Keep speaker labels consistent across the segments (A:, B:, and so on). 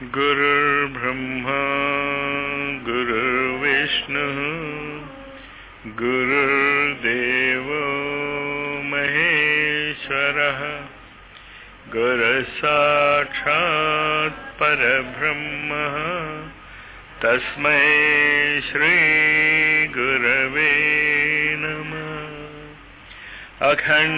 A: गुरुर्ब्रह्मा गुरुर्विष्णुः गुरुर्देवो महेश्वरः गुरुसाक्षात् परब्रह्मः तस्मै श्रीगुरवे नमः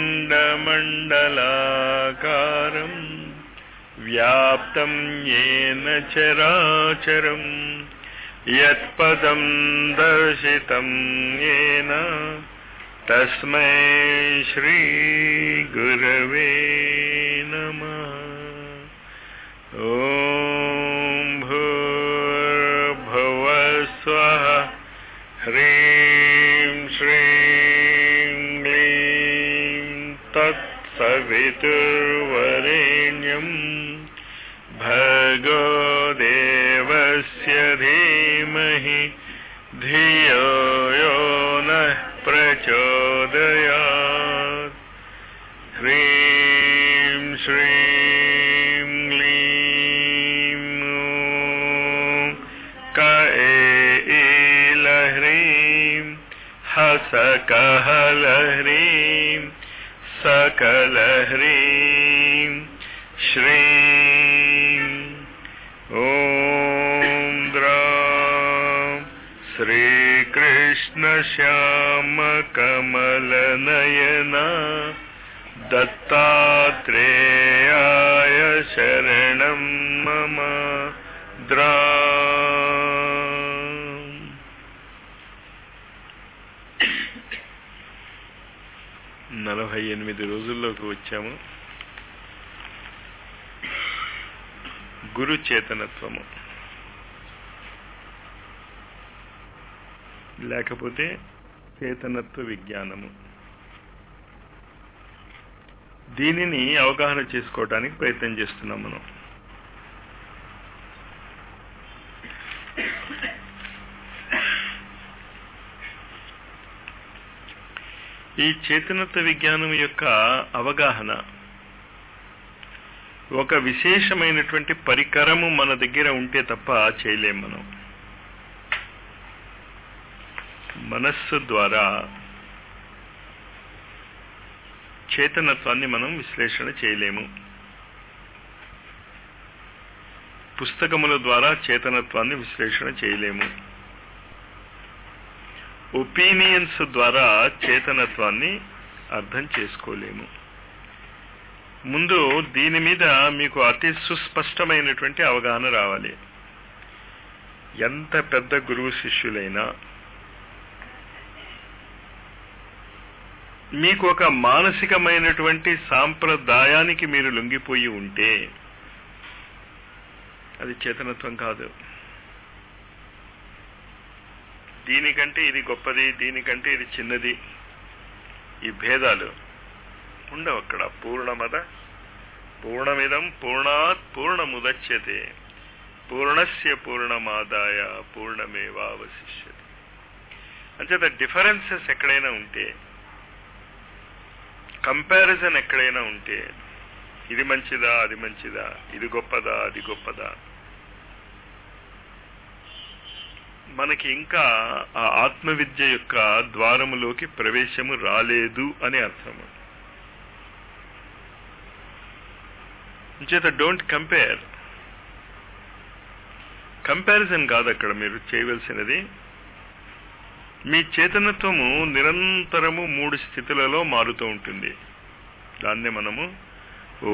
A: अखण्डमण्डलाकारम् व्याप्तं येन चराचरम् यत्पदं दर्शितं येन तस्मै श्रीगुरवे नमः ॐ भूर्भुवस्वः ह्रीं श्रीं क्लीं तत्सवितुर्वरेण्यम् भर्गो देवस्य धीमहि धियो यो नः प्रचोदयात् ह्रीं श्रीं क्लीं ॐ क एलह्रीं हसकहलह्रीं सकलह्रीं श्रीं ॐ द्रां श्रीकृष्णश्यामकमलनयना दत्तात्रेयाय शरणं मम द्रा నలభై ఎనిమిది రోజుల్లోకి వచ్చాము గురు చేతనత్వము లేకపోతే చేతనత్వ విజ్ఞానము దీనిని అవగాహన చేసుకోవడానికి ప్రయత్నం చేస్తున్నాం మనం ఈ చేతనత్వ విజ్ఞానం యొక్క అవగాహన ఒక విశేషమైనటువంటి పరికరము మన దగ్గర ఉంటే తప్ప చేయలేం మనం మనస్సు ద్వారా చేతనత్వాన్ని మనం విశ్లేషణ చేయలేము పుస్తకముల ద్వారా చేతనత్వాన్ని విశ్లేషణ చేయలేము ఒపీనియన్స్ ద్వారా చేతనత్వాన్ని అర్థం చేసుకోలేము ముందు దీని మీద మీకు అతి సుస్పష్టమైనటువంటి అవగాహన రావాలి ఎంత పెద్ద గురువు శిష్యులైనా మీకు ఒక మానసికమైనటువంటి సాంప్రదాయానికి మీరు లొంగిపోయి ఉంటే అది చేతనత్వం కాదు దీనికంటే ఇది గొప్పది దీనికంటే ఇది చిన్నది ఈ భేదాలు ఉండవు అక్కడ పూర్ణమద పూర్ణమిదం పూర్ణాత్ పూర్ణముదచ్యతే పూర్ణస్య పూర్ణమాదాయ పూర్ణమేవావశిష్యతి అంచేత డిఫరెన్సెస్ ఎక్కడైనా ఉంటే కంపారిజన్ ఎక్కడైనా ఉంటే ఇది మంచిదా అది మంచిదా ఇది గొప్పదా అది గొప్పదా మనకి ఇంకా ఆ ఆత్మవిద్య యొక్క ద్వారములోకి ప్రవేశము రాలేదు అని అర్థము చేత డోంట్ కంపేర్ కంపారిజన్ కాదు అక్కడ మీరు చేయవలసినది మీ చేతనత్వము నిరంతరము మూడు స్థితులలో మారుతూ ఉంటుంది దాన్నే మనము ఓ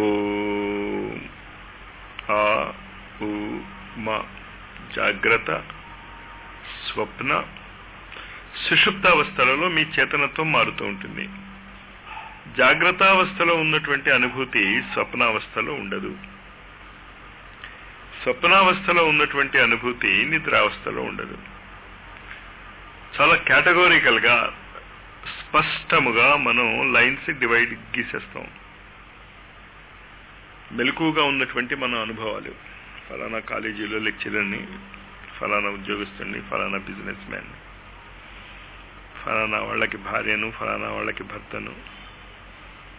A: ఆ ఉ మా జాగ్రత్త స్వప్న సుషుప్తావస్థలలో మీ చేతనత్వం మారుతూ ఉంటుంది జాగ్రత్తావస్థలో ఉన్నటువంటి అనుభూతి స్వప్నావస్థలో ఉండదు స్వప్నావస్థలో ఉన్నటువంటి అనుభూతి నిద్రావస్థలో ఉండదు చాలా కేటగోరికల్ గా స్పష్టముగా మనం లైన్స్ డివైడ్ గీసేస్తాం మెలకుగా ఉన్నటువంటి మన అనుభవాలు ఫలానా కాలేజీలో లెక్చరర్ని ఫలానా ఉద్యోగస్తుడిని ఫలానా బిజినెస్ మ్యాన్ ఫలానా వాళ్ళకి భార్యను ఫలానా వాళ్ళకి భర్తను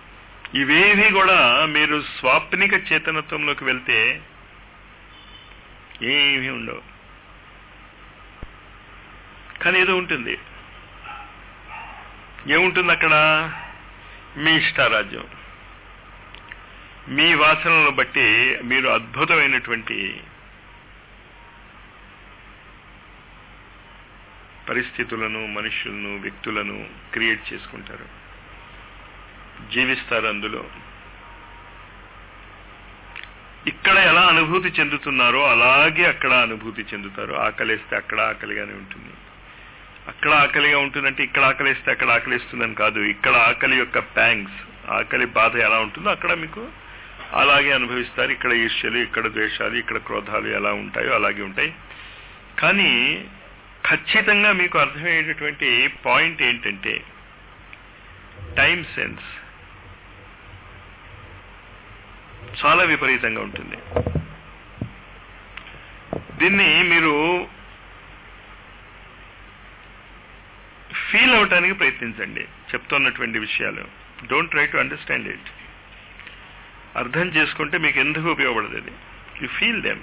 A: ఇవేవి కూడా మీరు స్వాప్నిక చేతనత్వంలోకి వెళ్తే ఏమీ ఉండవు కానీ ఏదో ఉంటుంది ఏముంటుంది అక్కడ మీ ఇష్టారాజ్యం మీ వాసనలను బట్టి మీరు అద్భుతమైనటువంటి పరిస్థితులను మనుషులను వ్యక్తులను క్రియేట్ చేసుకుంటారు జీవిస్తారు అందులో ఇక్కడ ఎలా అనుభూతి చెందుతున్నారో అలాగే అక్కడ అనుభూతి చెందుతారు ఆకలిస్తే అక్కడ ఆకలిగానే ఉంటుంది అక్కడ ఆకలిగా ఉంటుందంటే ఇక్కడ ఆకలిస్తే అక్కడ ఆకలిస్తుందని కాదు ఇక్కడ ఆకలి యొక్క ప్యాంగ్స్ ఆకలి బాధ ఎలా ఉంటుందో అక్కడ మీకు అలాగే అనుభవిస్తారు ఇక్కడ ఈర్ష్యలు ఇక్కడ ద్వేషాలు ఇక్కడ క్రోధాలు ఎలా ఉంటాయో అలాగే ఉంటాయి కానీ ఖచ్చితంగా మీకు అర్థమయ్యేటటువంటి పాయింట్ ఏంటంటే టైం సెన్స్ చాలా విపరీతంగా ఉంటుంది దీన్ని మీరు ఫీల్ అవటానికి ప్రయత్నించండి చెప్తున్నటువంటి విషయాలు don't try to understand it అర్థం చేసుకుంటే మీకు ఎందుకు ఉపయోగపడదు అది యు ఫీల్ దెమ్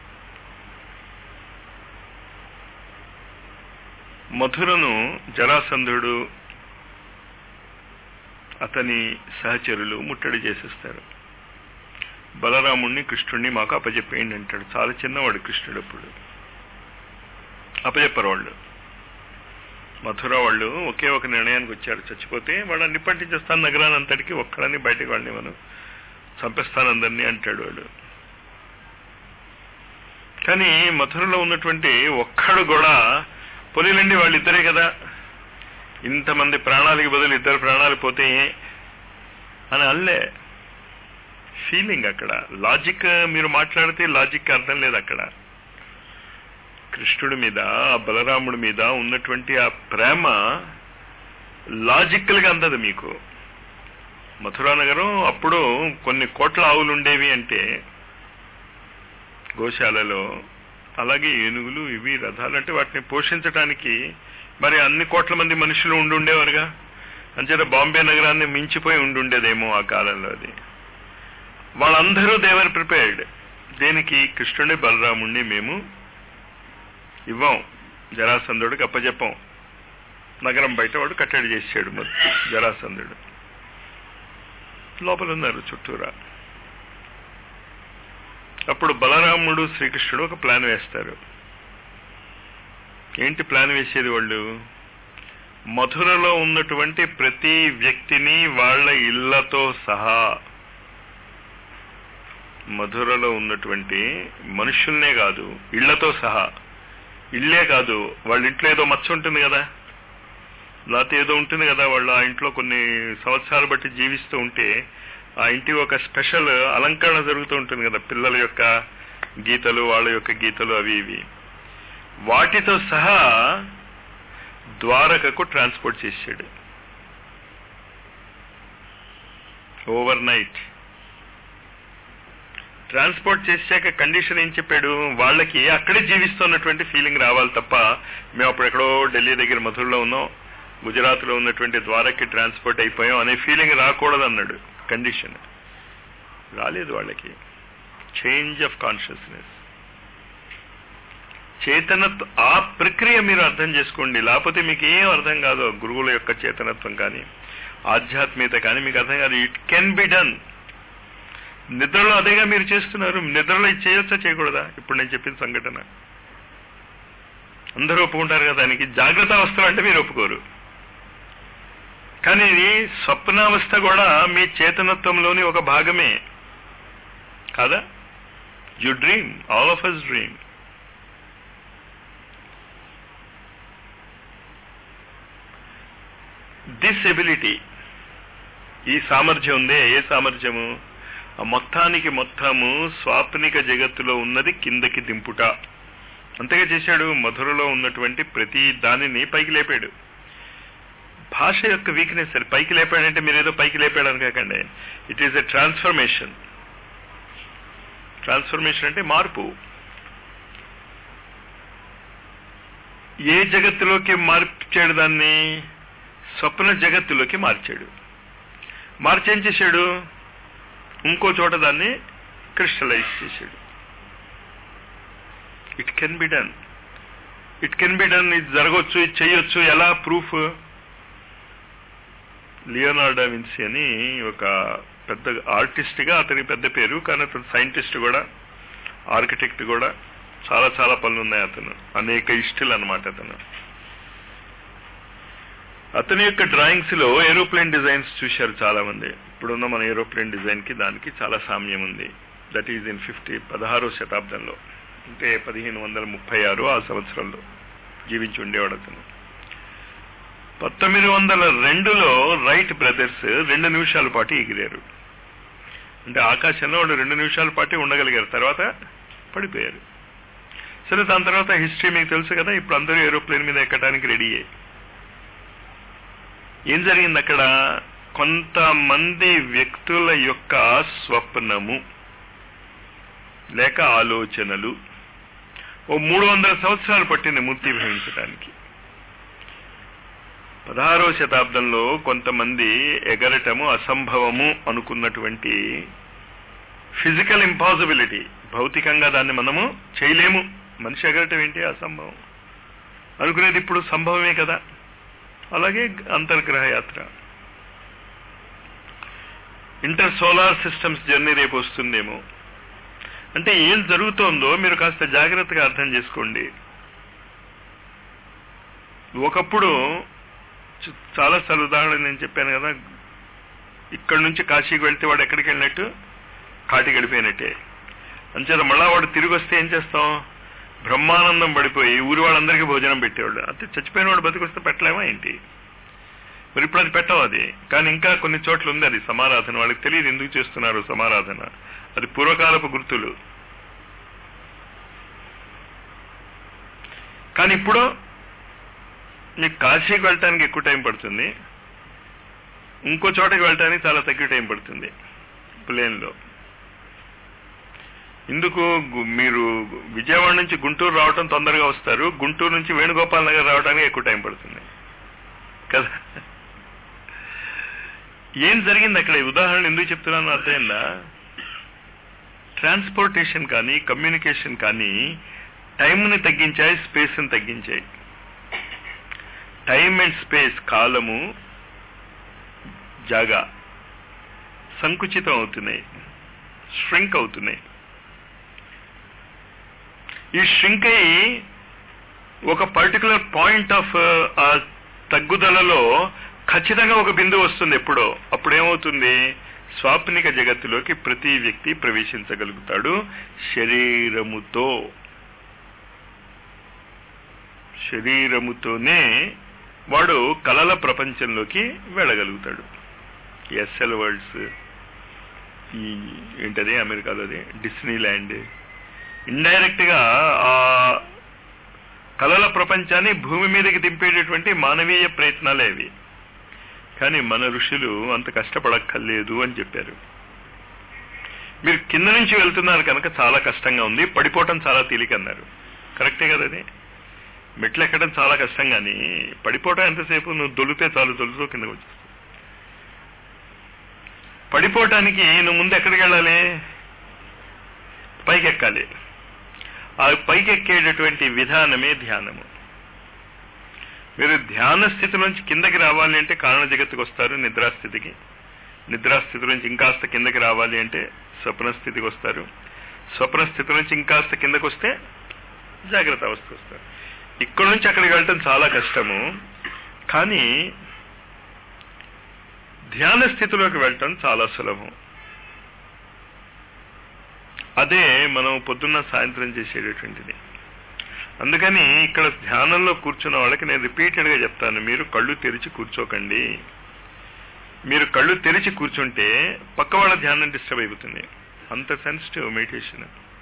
A: మధురను జరాసంధుడు అతని సహచరులు ముట్టడి చేసేస్తారు బలరాముణ్ణి కృష్ణుణ్ణి మాకు అప్పచెప్పేయండి అంటాడు చాలా చిన్నవాడు కృష్ణుడు అప్పుడు అప్పచెప్పరు వాళ్ళు మధుర వాళ్ళు ఒకే ఒక నిర్ణయానికి వచ్చారు చచ్చిపోతే వాడు నిప్పంటించేస్తాను నగరాన్ని అంతటికి ఒక్కడని బయటకు వాళ్ళని మనం చంపేస్తాను అందరినీ అంటాడు వాడు కానీ మధురలో ఉన్నటువంటి ఒక్కడు కూడా పొలిలండి వాళ్ళు ఇద్దరే కదా ఇంతమంది ప్రాణాలకి బదులు ఇద్దరు ప్రాణాలు పోతే అని అల్లే ఫీలింగ్ అక్కడ లాజిక్ మీరు మాట్లాడితే లాజిక్ అర్థం లేదు అక్కడ కృష్ణుడి మీద బలరాముడి మీద ఉన్నటువంటి ఆ ప్రేమ లాజికల్ గా అందదు మీకు మథురా నగరం అప్పుడు కొన్ని కోట్ల ఆవులు ఉండేవి అంటే గోశాలలో అలాగే ఏనుగులు ఇవి రథాలు అంటే వాటిని పోషించడానికి మరి అన్ని కోట్ల మంది మనుషులు ఉండుండేవారుగా అంచేత బాంబే నగరాన్ని మించిపోయి ఉండుండేదేమో ఆ కాలంలో అది వాళ్ళందరూ దేవర్ ప్రిపేర్డ్ దేనికి కృష్ణుడి బలరాముణ్ణి మేము ఇవ్వం జరాసంధుడికి అప్పచెప్పం నగరం బయట వాడు కట్టడి చేసాడు జరాసంధుడు లోపల ఉన్నారు చుట్టూరా అప్పుడు బలరాముడు శ్రీకృష్ణుడు ఒక ప్లాన్ వేస్తారు ఏంటి ప్లాన్ వేసేది వాళ్ళు మధురలో ఉన్నటువంటి ప్రతి వ్యక్తిని వాళ్ళ ఇళ్లతో సహా మధురలో ఉన్నటువంటి మనుషుల్నే కాదు ఇళ్లతో సహా ఇల్లే కాదు వాళ్ళ ఇంట్లో ఏదో మచ్చ ఉంటుంది కదా లేకపోతే ఏదో ఉంటుంది కదా వాళ్ళు ఆ ఇంట్లో కొన్ని సంవత్సరాలు బట్టి జీవిస్తూ ఉంటే ఆ ఇంటి ఒక స్పెషల్ అలంకరణ జరుగుతూ ఉంటుంది కదా పిల్లల యొక్క గీతలు వాళ్ళ యొక్క గీతలు అవి ఇవి వాటితో సహా ద్వారకకు ట్రాన్స్పోర్ట్ చేశాడు ఓవర్ నైట్ ట్రాన్స్పోర్ట్ చేశాక కండిషన్ ఏం చెప్పాడు వాళ్ళకి అక్కడే జీవిస్తున్నటువంటి ఫీలింగ్ రావాలి తప్ప మేము అప్పుడు ఎక్కడో ఢిల్లీ దగ్గర మధురలో ఉన్నాం గుజరాత్ లో ఉన్నటువంటి ద్వారకి ట్రాన్స్పోర్ట్ అయిపోయాం అనే ఫీలింగ్ రాకూడదు అన్నాడు కండిషన్ రాలేదు వాళ్ళకి చేంజ్ ఆఫ్ కాన్షియస్నెస్ చేతనత్వ ఆ ప్రక్రియ మీరు అర్థం చేసుకోండి లేకపోతే మీకు ఏం అర్థం కాదు గురువుల యొక్క చేతనత్వం కానీ ఆధ్యాత్మికత కానీ మీకు అర్థం కాదు ఇట్ కెన్ బి డన్ నిద్రలో అదేగా మీరు చేస్తున్నారు నిద్రలో ఇది చేయొచ్చా చేయకూడదా ఇప్పుడు నేను చెప్పిన సంఘటన అందరూ ఒప్పుకుంటారు కదా దానికి జాగ్రత్త అవస్థలు అంటే మీరు ఒప్పుకోరు కానీ ఇది స్వప్నావస్థ కూడా మీ చేతనత్వంలోని ఒక భాగమే కాదా you dream all of us dream this ability ఈ సామర్థ్యం ఉందే ఏ సామర్థ్యము ఆ మొత్తానికి మొత్తము స్వాప్నిక జగత్తులో ఉన్నది కిందకి దింపుట అంతగా చేశాడు మధురలో ఉన్నటువంటి ప్రతి దానిని పైకి లేపాడు భాష యొక్క వీక్నెస్ అది పైకి లేపాడంటే మీరు ఏదో పైకి లేపాడు అనుకోకండి it is a transformation transformation అంటే మార్పు ఏ జగత్తులోకి మార్చాడు దాన్ని స్వప్న జగత్తులోకి మార్చాడు మార్చి ఏం చేశాడు ఇంకో చోట దాన్ని క్రిస్టలైజ్ చేశాడు it can be done it can be done ఇది జరగవచ్చు ఇది చేయొచ్చు ఎలా ప్రూఫ్ లియోనార్డా విన్సీ అని ఒక పెద్ద ఆర్టిస్ట్ గా అతని పెద్ద పేరు కానీ అతను సైంటిస్ట్ కూడా ఆర్కిటెక్ట్ కూడా చాలా చాలా పనులు ఉన్నాయి అతను అనేక ఇష్టలు అనమాట అతను అతని యొక్క డ్రాయింగ్స్ లో ఏరోప్లేన్ డిజైన్స్ చూశారు చాలా మంది ఇప్పుడున్న మన ఏరోప్లేన్ డిజైన్ కి దానికి చాలా సామ్యం ఉంది దట్ ఈజ్ ఇన్ ఫిఫ్టీ పదహారో శతాబ్దంలో అంటే పదిహేను వందల ముప్పై ఆరు ఆ సంవత్సరంలో జీవించి ఉండేవాడు అతను పంతొమ్మిది వందల రెండులో రైట్ బ్రదర్స్ రెండు నిమిషాల పాటు ఎగిరారు అంటే ఆకాశంలో వాళ్ళు రెండు నిమిషాల పాటు ఉండగలిగారు తర్వాత పడిపోయారు సరే దాని తర్వాత హిస్టరీ మీకు తెలుసు కదా ఇప్పుడు అందరూ ఏరోప్లేన్ మీద ఎక్కడానికి రెడీ అయ్యాయి ఏం జరిగింది అక్కడ కొంతమంది వ్యక్తుల యొక్క స్వప్నము లేక ఆలోచనలు ఓ మూడు వందల సంవత్సరాలు పట్టింది మూర్తి భవించడానికి పదహారవ శతాబ్దంలో కొంతమంది ఎగరటము అసంభవము అనుకున్నటువంటి ఫిజికల్ ఇంపాసిబిలిటీ భౌతికంగా దాన్ని మనము చేయలేము మనిషి ఎగరటం ఏంటి అసంభవం అనుకునేది ఇప్పుడు సంభవమే కదా అలాగే అంతర్గ్రహ యాత్ర ఇంటర్ సోలార్ సిస్టమ్స్ జర్నీ రేపు వస్తుందేమో అంటే ఏం జరుగుతోందో మీరు కాస్త జాగ్రత్తగా అర్థం చేసుకోండి ఒకప్పుడు చ- చాలా సార్లు ఉదాహరణ నేను చెప్పాను కదా ఇక్కడ నుంచి కాశీకి వెళ్తే వాడు ఎక్కడికి వెళ్ళినట్టు కాటికి వెళ్ళిపోయినట్టే అంచేత మళ్ళా వాడు తిరిగి వస్తే ఏం చేస్తాం బ్రహ్మానందం పడిపోయి ఊరి వాళ్ళందరికీ భోజనం పెట్టేవాడు అంటే చచ్చిపోయిన వాడు బతికొస్తే పెట్టలేమా ఏంటి మరి ఇప్పుడు అది పెట్టవు అది కానీ ఇంకా కొన్ని చోట్ల ఉంది అది సమారాధన వాళ్ళకి తెలియదు ఎందుకు చేస్తున్నారు సమారాధన అది పూర్వకాలపు గుర్తులు కానీ ఇప్పుడు మీకు కాశీకి వెళ్ళటానికి ఎక్కువ టైం పడుతుంది ఇంకో చోటకి వెళ్ళటానికి చాలా తక్కువ టైం పడుతుంది ప్లేన్లో ఇందుకు గు- మీరు విజయవాడ నుంచి గుంటూరు రావటం తొందరగా వస్తారు గుంటూరు నుంచి వేణుగోపాల్ నగర్ రావడానికి ఎక్కువ టైం పడుతుంది కదా ఏం జరిగింది అక్కడ ఈ ఉదాహరణ ఎందుకు చెప్తున్నాను అర్థమైందా ట్రాన్స్పోర్టేషన్ కానీ కమ్యూనికేషన్ కానీ టైంని తగ్గించాయి స్పేస్ని తగ్గించాయి టైం అండ్ స్పేస్ కాలము జాగా సంకుచితం అవుతున్నాయి ష్రింక్ అవుతున్నాయి ఈ ష్రింక్ అయ్యి ఒక పర్టికులర్ పాయింట్ ఆఫ్ ఆ తగ్గుదలలో ఖచ్చితంగా ఒక బిందువు వస్తుంది ఎప్పుడో అప్పుడేమవుతుంది స్వాప్నిక జగత్తులోకి ప్రతి వ్యక్తి ప్రవేశించగలుగుతాడు శరీరముతో శరీరముతోనే వాడు కలల ప్రపంచంలోకి వెళ్ళగలుగుతాడు ఎస్ఎల్ వరల్డ్స్ ఈ ఏంటది అమెరికాలోది డిస్నీ ల్యాండ్ ఇండైరెక్ట్ గా ఆ కలల ప్రపంచాన్ని భూమి మీదకి దింపేటటువంటి మానవీయ ప్రయత్నాలే అవి కానీ మన ఋషులు అంత కష్టపడక్కర్లేదు అని చెప్పారు మీరు కింద నుంచి వెళ్తున్నారు కనుక చాలా కష్టంగా ఉంది పడిపోవటం చాలా తేలిక అన్నారు కరెక్టే కదా అది మెట్లు ఎక్కడం చాలా కష్టం కానీ పడిపోవటం ఎంతసేపు నువ్వు దొలితే చాలు దొలుతూ కిందకు వచ్చేస్తావు పడిపోవటానికి నువ్వు ముందు ఎక్కడికి వెళ్ళాలి పైకి ఎక్కాలి ఆ పైకి ఎక్కేటటువంటి విధానమే ధ్యానము మీరు ధ్యాన స్థితి నుంచి కిందకి రావాలి అంటే కారణ జగత్తుకు వస్తారు నిద్రాస్థితికి నిద్రాస్థితి నుంచి ఇంకాస్త కిందకి రావాలి అంటే స్వప్న స్థితికి వస్తారు స్వప్న స్థితి నుంచి ఇంకాస్త కిందకి వస్తే జాగ్రత్త అవస్థకు వస్తారు ఇక్కడ నుంచి అక్కడికి వెళ్ళటం చాలా కష్టము కానీ ధ్యాన స్థితిలోకి వెళ్ళటం చాలా సులభం అదే మనం పొద్దున్న సాయంత్రం చేసేటటువంటిది అందుకని ఇక్కడ ధ్యానంలో కూర్చున్న వాళ్ళకి నేను రిపీటెడ్ గా చెప్తాను మీరు కళ్ళు తెరిచి కూర్చోకండి మీరు కళ్ళు తెరిచి కూర్చుంటే పక్క వాళ్ళ ధ్యానం డిస్టర్బ్ అయిపోతుంది అంత సెన్సిటివ్ మెడిటేషన్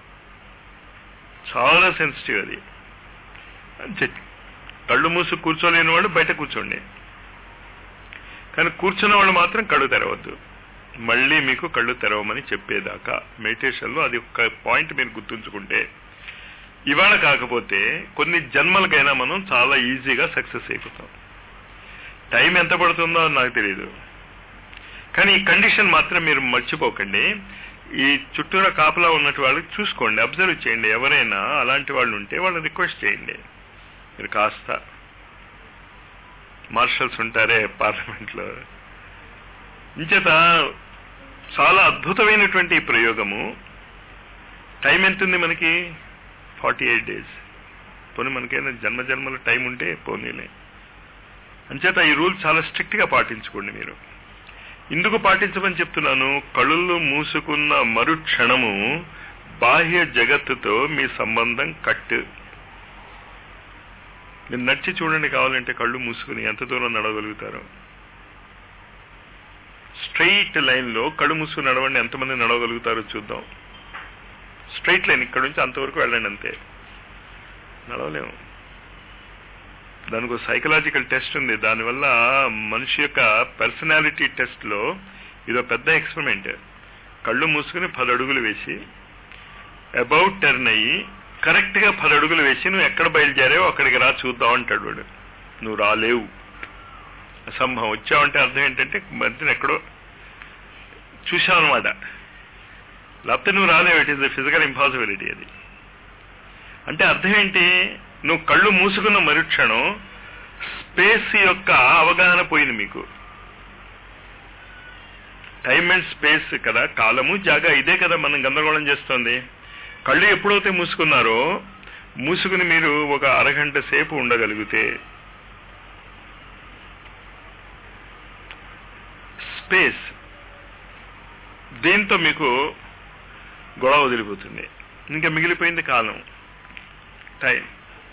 A: చాలా సెన్సిటివ్ అది అంతే. కళ్ళు మూసి కూర్చోలేని వాళ్ళు బయట కూర్చోండి కానీ కూర్చున్న వాళ్ళు మాత్రం కళ్ళు తెరవద్దు మళ్ళీ మీకు కళ్ళు తెరవమని చెప్పేదాకా మెడిటేషన్లో అది ఒక పాయింట్ మీరు గుర్తుంచుకుంటే ఇవాళ కాకపోతే కొన్ని జన్మలకైనా మనం చాలా ఈజీగా సక్సెస్ అయిపోతాం టైం ఎంత పడుతుందో నాకు తెలియదు కానీ ఈ కండిషన్ మాత్రం మీరు మర్చిపోకండి ఈ చుట్టూరా కాపలా ఉన్నట్టు వాళ్ళకి చూసుకోండి అబ్జర్వ్ చేయండి ఎవరైనా అలాంటి వాళ్ళు ఉంటే వాళ్ళని రిక్వెస్ట్ చేయండి మీరు కాస్త మార్షల్స్ ఉంటారే పార్లమెంట్లో ఇంచేత చాలా అద్భుతమైనటువంటి ఈ ప్రయోగము టైం ఎంత ఉంది మనకి ఫార్టీ ఎయిట్ డేస్ పోనీ మనకైనా జన్మ జన్మల టైం ఉంటే పోనీలే అంచేత ఈ రూల్ చాలా స్ట్రిక్ట్ గా పాటించుకోండి మీరు ఇందుకు పాటించమని చెప్తున్నాను కళ్ళు మూసుకున్న మరుక్షణము బాహ్య జగత్తుతో మీ సంబంధం కట్ మీరు నడిచి చూడండి కావాలంటే కళ్ళు మూసుకుని ఎంత దూరం నడవగలుగుతారు స్ట్రైట్ లైన్ లో కళ్ళు మూసుకుని నడవండి ఎంతమంది నడవగలుగుతారో చూద్దాం స్ట్రైట్ లైన్ ఇక్కడ నుంచి అంతవరకు వెళ్ళండి అంతే నడవలేము దానికి ఒక సైకలాజికల్ టెస్ట్ ఉంది దానివల్ల మనిషి యొక్క పర్సనాలిటీ టెస్ట్ లో ఇదో పెద్ద ఎక్స్పెరిమెంట్ కళ్ళు మూసుకుని పది అడుగులు వేసి అబౌట్ టర్న్ అయ్యి కరెక్ట్ గా పది అడుగులు వేసి నువ్వు ఎక్కడ బయలుదేరావో అక్కడికి రా చూద్దాం అంటాడు వాడు నువ్వు రాలేవు అసంభవం వచ్చావంటే అర్థం ఏంటంటే మధ్యన ఎక్కడో చూసావు అనమాట లేకపోతే నువ్వు రాలేవు it is the physical impossibility అది అంటే అర్థం ఏంటి నువ్వు కళ్ళు మూసుకున్న మరుక్షణం స్పేస్ యొక్క అవగాహన పోయింది మీకు టైం అండ్ స్పేస్ కదా కాలము జాగా ఇదే కదా మనం గందరగోళం చేస్తోంది కళ్ళు ఎప్పుడైతే మూసుకున్నారో మూసుకుని మీరు ఒక అరగంట సేపు ఉండగలిగితే స్పేస్ దీంతో మీకు గొడవ వదిలిపోతుంది ఇంకా మిగిలిపోయింది కాలం టైం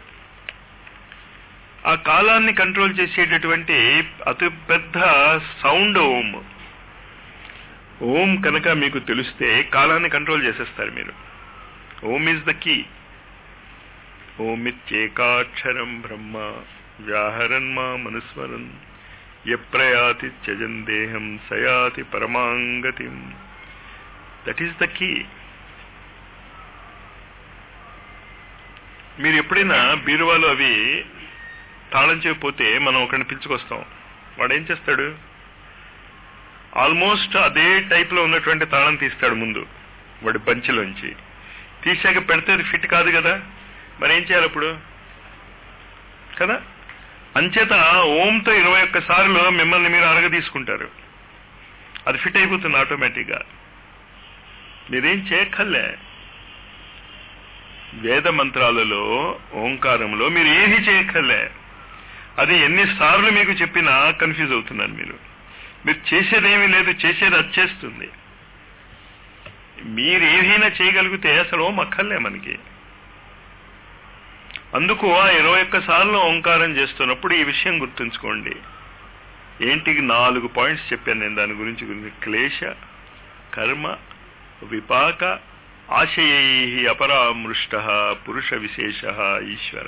A: ఆ కాలాన్ని కంట్రోల్ చేసేటటువంటి అతి పెద్ద సౌండ్ ఓం ఓం కనుక మీకు తెలిస్తే కాలాన్ని కంట్రోల్ చేసేస్తారు మీరు ఓం ఈజ్ ద కీ ఓమిత్యేకాక్షరం బ్రహ్మ వ్యాహరన్మా మనుస్మరన్ ఎప్రయాతి త్యజన్ దేహం సయాతి పరమాంగతిం దట్ ఈస్ ద కీ మీరు ఎప్పుడైనా బీరువాలో అవి తాళం చేయకపోతే మనం ఒకరిని పిలుచుకొస్తాం వాడు ఏం చేస్తాడు ఆల్మోస్ట్ అదే టైప్ లో ఉన్నటువంటి తాళం తీస్తాడు ముందు వాడి బంచిలోంచి తీసాక పెడితే అది ఫిట్ కాదు కదా మరి ఏం చేయాలి అప్పుడు కదా అంచేత ఓంతో ఇరవై ఒక్క సార్లు మిమ్మల్ని మీరు అరగ తీసుకుంటారు అది ఫిట్ అయిపోతుంది ఆటోమేటిక్ గా మీరేం చేయక్కర్లే వేద మంత్రాలలో ఓంకారంలో మీరు ఏది చేయక్కర్లే అది ఎన్నిసార్లు మీకు చెప్పినా కన్ఫ్యూజ్ అవుతున్నారు మీరు మీరు చేసేదేమీ లేదు చేసేది అది చేస్తుంది మీరు ఏదైనా చేయగలిగితే అసలు ఓం అక్కర్లే మనకి అందుకు ఆ ఇరవై ఒక్క సార్లు ఓంకారం చేస్తున్నప్పుడు ఈ విషయం గుర్తుంచుకోండి ఏంటి నాలుగు పాయింట్స్ చెప్పాను నేను దాని గురించి గురించి క్లేశ కర్మ విపాక ఆశయై అపరామృష్ట పురుష విశేష ఈశ్వర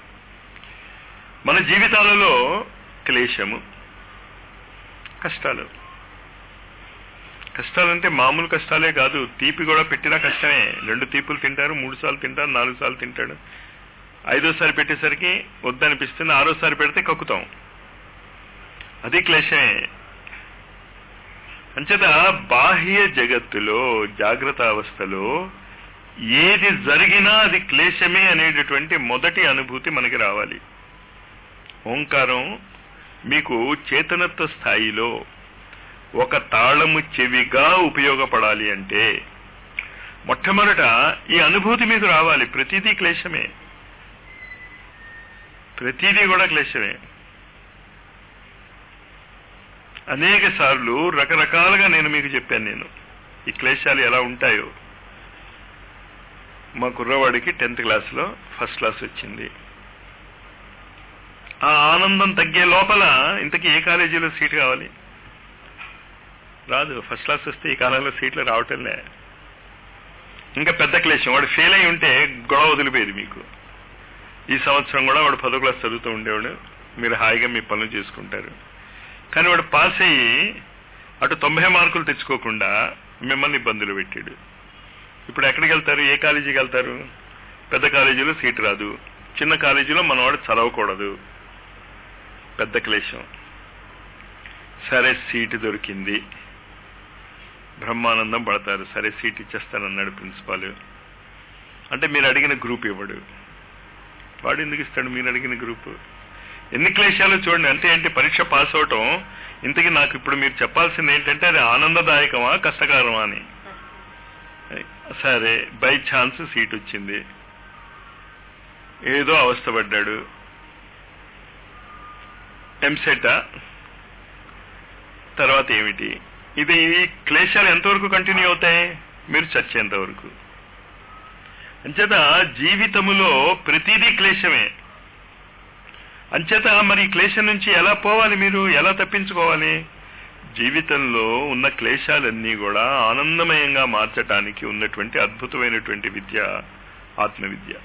A: మన జీవితాలలో క్లేశము కష్టాలు కష్టాలంటే మామూలు కష్టాలే కాదు తీపి కూడా పెట్టినా కష్టమే రెండు తీపులు తింటారు మూడు సార్లు తింటారు నాలుగు సార్లు తింటాడు ఐదోసారి పెట్టేసరికి వద్దనిపిస్తుంది ఆరోసారి పెడితే కక్కుతాం అది క్లేశమే అంచేత బాహ్య జగత్తులో జాగ్రత్త అవస్థలో ఏది జరిగినా అది క్లేశమే అనేటటువంటి మొదటి అనుభూతి మనకి రావాలి ఓంకారం మీకు చేతనత్వ స్థాయిలో ఒక తాళము చెవిగా ఉపయోగపడాలి అంటే మొట్టమొదట ఈ అనుభూతి మీకు రావాలి ప్రతిదీ క్లేశమే ప్రతిదీ కూడా క్లేశమే అనేక సార్లు రకరకాలుగా నేను మీకు చెప్పాను నేను ఈ క్లేశాలు ఎలా ఉంటాయో మా కుర్రవాడికి టెన్త్ క్లాస్లో ఫస్ట్ క్లాస్ వచ్చింది ఆ ఆనందం తగ్గే లోపల ఇంతకీ ఏ కాలేజీలో సీట్ కావాలి రాదు ఫస్ట్ క్లాస్ వస్తే ఈ కాలంలో సీట్లు రావటంలే ఇంకా పెద్ద క్లేశం వాడు ఫెయిల్ అయి ఉంటే గొడవ వదిలిపోయేది మీకు ఈ సంవత్సరం కూడా వాడు పదో క్లాస్ చదువుతూ ఉండేవాడు మీరు హాయిగా మీ పనులు చేసుకుంటారు కానీ వాడు పాస్ అయ్యి అటు తొంభై మార్కులు తెచ్చుకోకుండా మిమ్మల్ని ఇబ్బందులు పెట్టాడు ఇప్పుడు ఎక్కడికి వెళ్తారు ఏ కాలేజీకి వెళ్తారు పెద్ద కాలేజీలో సీట్ రాదు చిన్న కాలేజీలో మనవాడు చదవకూడదు పెద్ద క్లేశం సరే సీటు దొరికింది బ్రహ్మానందం పడతారు సరే సీట్ ఇచ్చేస్తానన్నాడు ప్రిన్సిపాల్ అంటే మీరు అడిగిన గ్రూప్ ఇవ్వడు వాడు ఎందుకు ఇస్తాడు మీరు అడిగిన గ్రూప్ ఎన్ని క్లేశాలు చూడండి అంటే ఏంటి పరీక్ష పాస్ అవటం ఇంతకీ నాకు ఇప్పుడు మీరు చెప్పాల్సింది ఏంటంటే అది ఆనందదాయకమా కష్టకరమా అని సరే బై ఛాన్స్ సీట్ వచ్చింది ఏదో అవస్థపడ్డాడు ఎంసెట్ తర్వాత ఏమిటి ఇది ఈ క్లేశాలు ఎంతవరకు కంటిన్యూ అవుతాయి మీరు చచ్చేంత వరకు అంచేత జీవితములో ప్రతిదీ క్లేశమే అంచేత మరి ఈ క్లేశం నుంచి ఎలా పోవాలి మీరు ఎలా తప్పించుకోవాలి జీవితంలో ఉన్న క్లేశాలన్నీ కూడా ఆనందమయంగా మార్చటానికి ఉన్నటువంటి అద్భుతమైనటువంటి విద్య ఆత్మవిద్య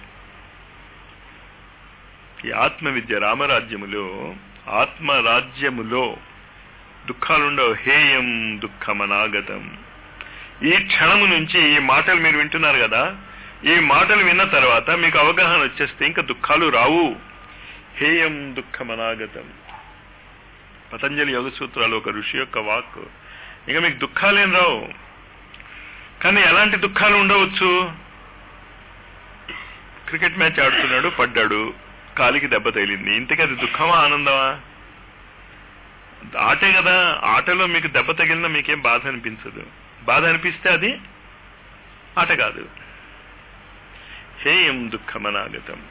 A: ఈ ఆత్మవిద్య రామరాజ్యములో ఆత్మరాజ్యములో దుఃఖాలుండవు హేయం దుఃఖమనాగతం ఈ క్షణము నుంచి ఈ మాటలు మీరు వింటున్నారు కదా ఈ మాటలు విన్న తర్వాత మీకు అవగాహన వచ్చేస్తే ఇంకా దుఃఖాలు రావు హేయం దుఃఖమనాగతం పతంజలి యోగ సూత్రాలు ఒక ఋషి యొక్క వాక్ ఇంకా మీకు దుఃఖాలేం రావు కానీ ఎలాంటి దుఃఖాలు ఉండవచ్చు క్రికెట్ మ్యాచ్ ఆడుతున్నాడు పడ్డాడు కాలికి దెబ్బ తగిలింది ఇంతకీ అది దుఃఖమా ఆనందమా ఆటే కదా ఆటలో మీకు దెబ్బ తగిలినా మీకేం బాధ అనిపించదు బాధ అనిపిస్తే అది ఆట కాదు హేయం దుఃఖమనాగతం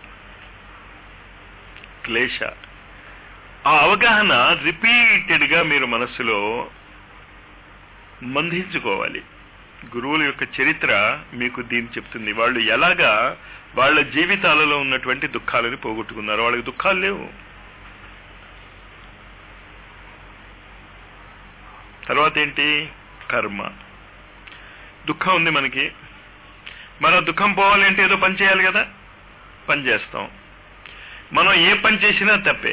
A: క్లేశ ఆ అవగాహన రిపీటెడ్ గా మీరు మనస్సులో మంధించుకోవాలి గురువుల యొక్క చరిత్ర మీకు దీన్ని చెప్తుంది వాళ్ళు ఎలాగా వాళ్ళ జీవితాలలో ఉన్నటువంటి దుఃఖాలని పోగొట్టుకున్నారు వాళ్ళకి దుఃఖాలు లేవు తర్వాత ఏంటి కర్మ దుఃఖం ఉంది మనకి మన దుఃఖం పోవాలంటే ఏదో పని చేయాలి కదా పని చేస్తాం మనం ఏ పని చేసినా తప్పే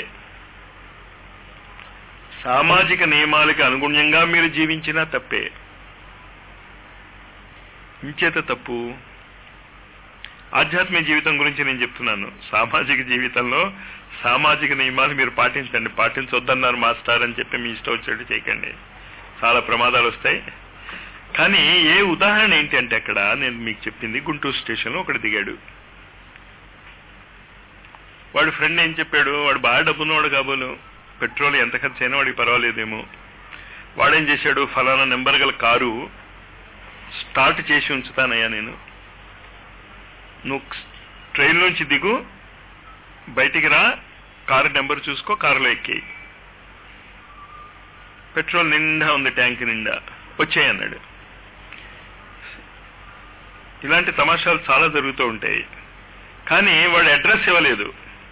A: సామాజిక నియమాలకి అనుగుణ్యంగా మీరు జీవించినా తప్పే ఇంచేత తప్పు ఆధ్యాత్మిక జీవితం గురించి నేను చెప్తున్నాను సామాజిక జీవితంలో సామాజిక నియమాలు మీరు పాటించండి పాటించొద్దన్నారు మాస్టర్ అని చెప్పి మీ ఇష్టం వచ్చేట్టు చేయకండి చాలా ప్రమాదాలు వస్తాయి కానీ ఏ ఉదాహరణ ఏంటి అంటే అక్కడ నేను మీకు చెప్పింది గుంటూరు స్టేషన్లో ఒకటి దిగాడు వాడి ఫ్రెండ్ ఏం చెప్పాడు వాడు బాగా డబ్బున్నవాడు కాబోలు పెట్రోల్ ఎంత ఖర్చు అయినా వాడికి పర్వాలేదేమో వాడేం చేశాడు ఫలానా నెంబర్ గల కారు స్టార్ట్ చేసి ఉంచుతానయ్యా నేను నువ్వు ట్రైన్ నుంచి దిగు బయటికి రా కారు నెంబర్ చూసుకో కారులో ఎక్కి పెట్రోల్ నిండా ఉంది ట్యాంక్ నిండా వచ్చాయన్నాడు ఇలాంటి తమాషాలు చాలా జరుగుతూ ఉంటాయి కానీ వాడు అడ్రస్ ఇవ్వలేదు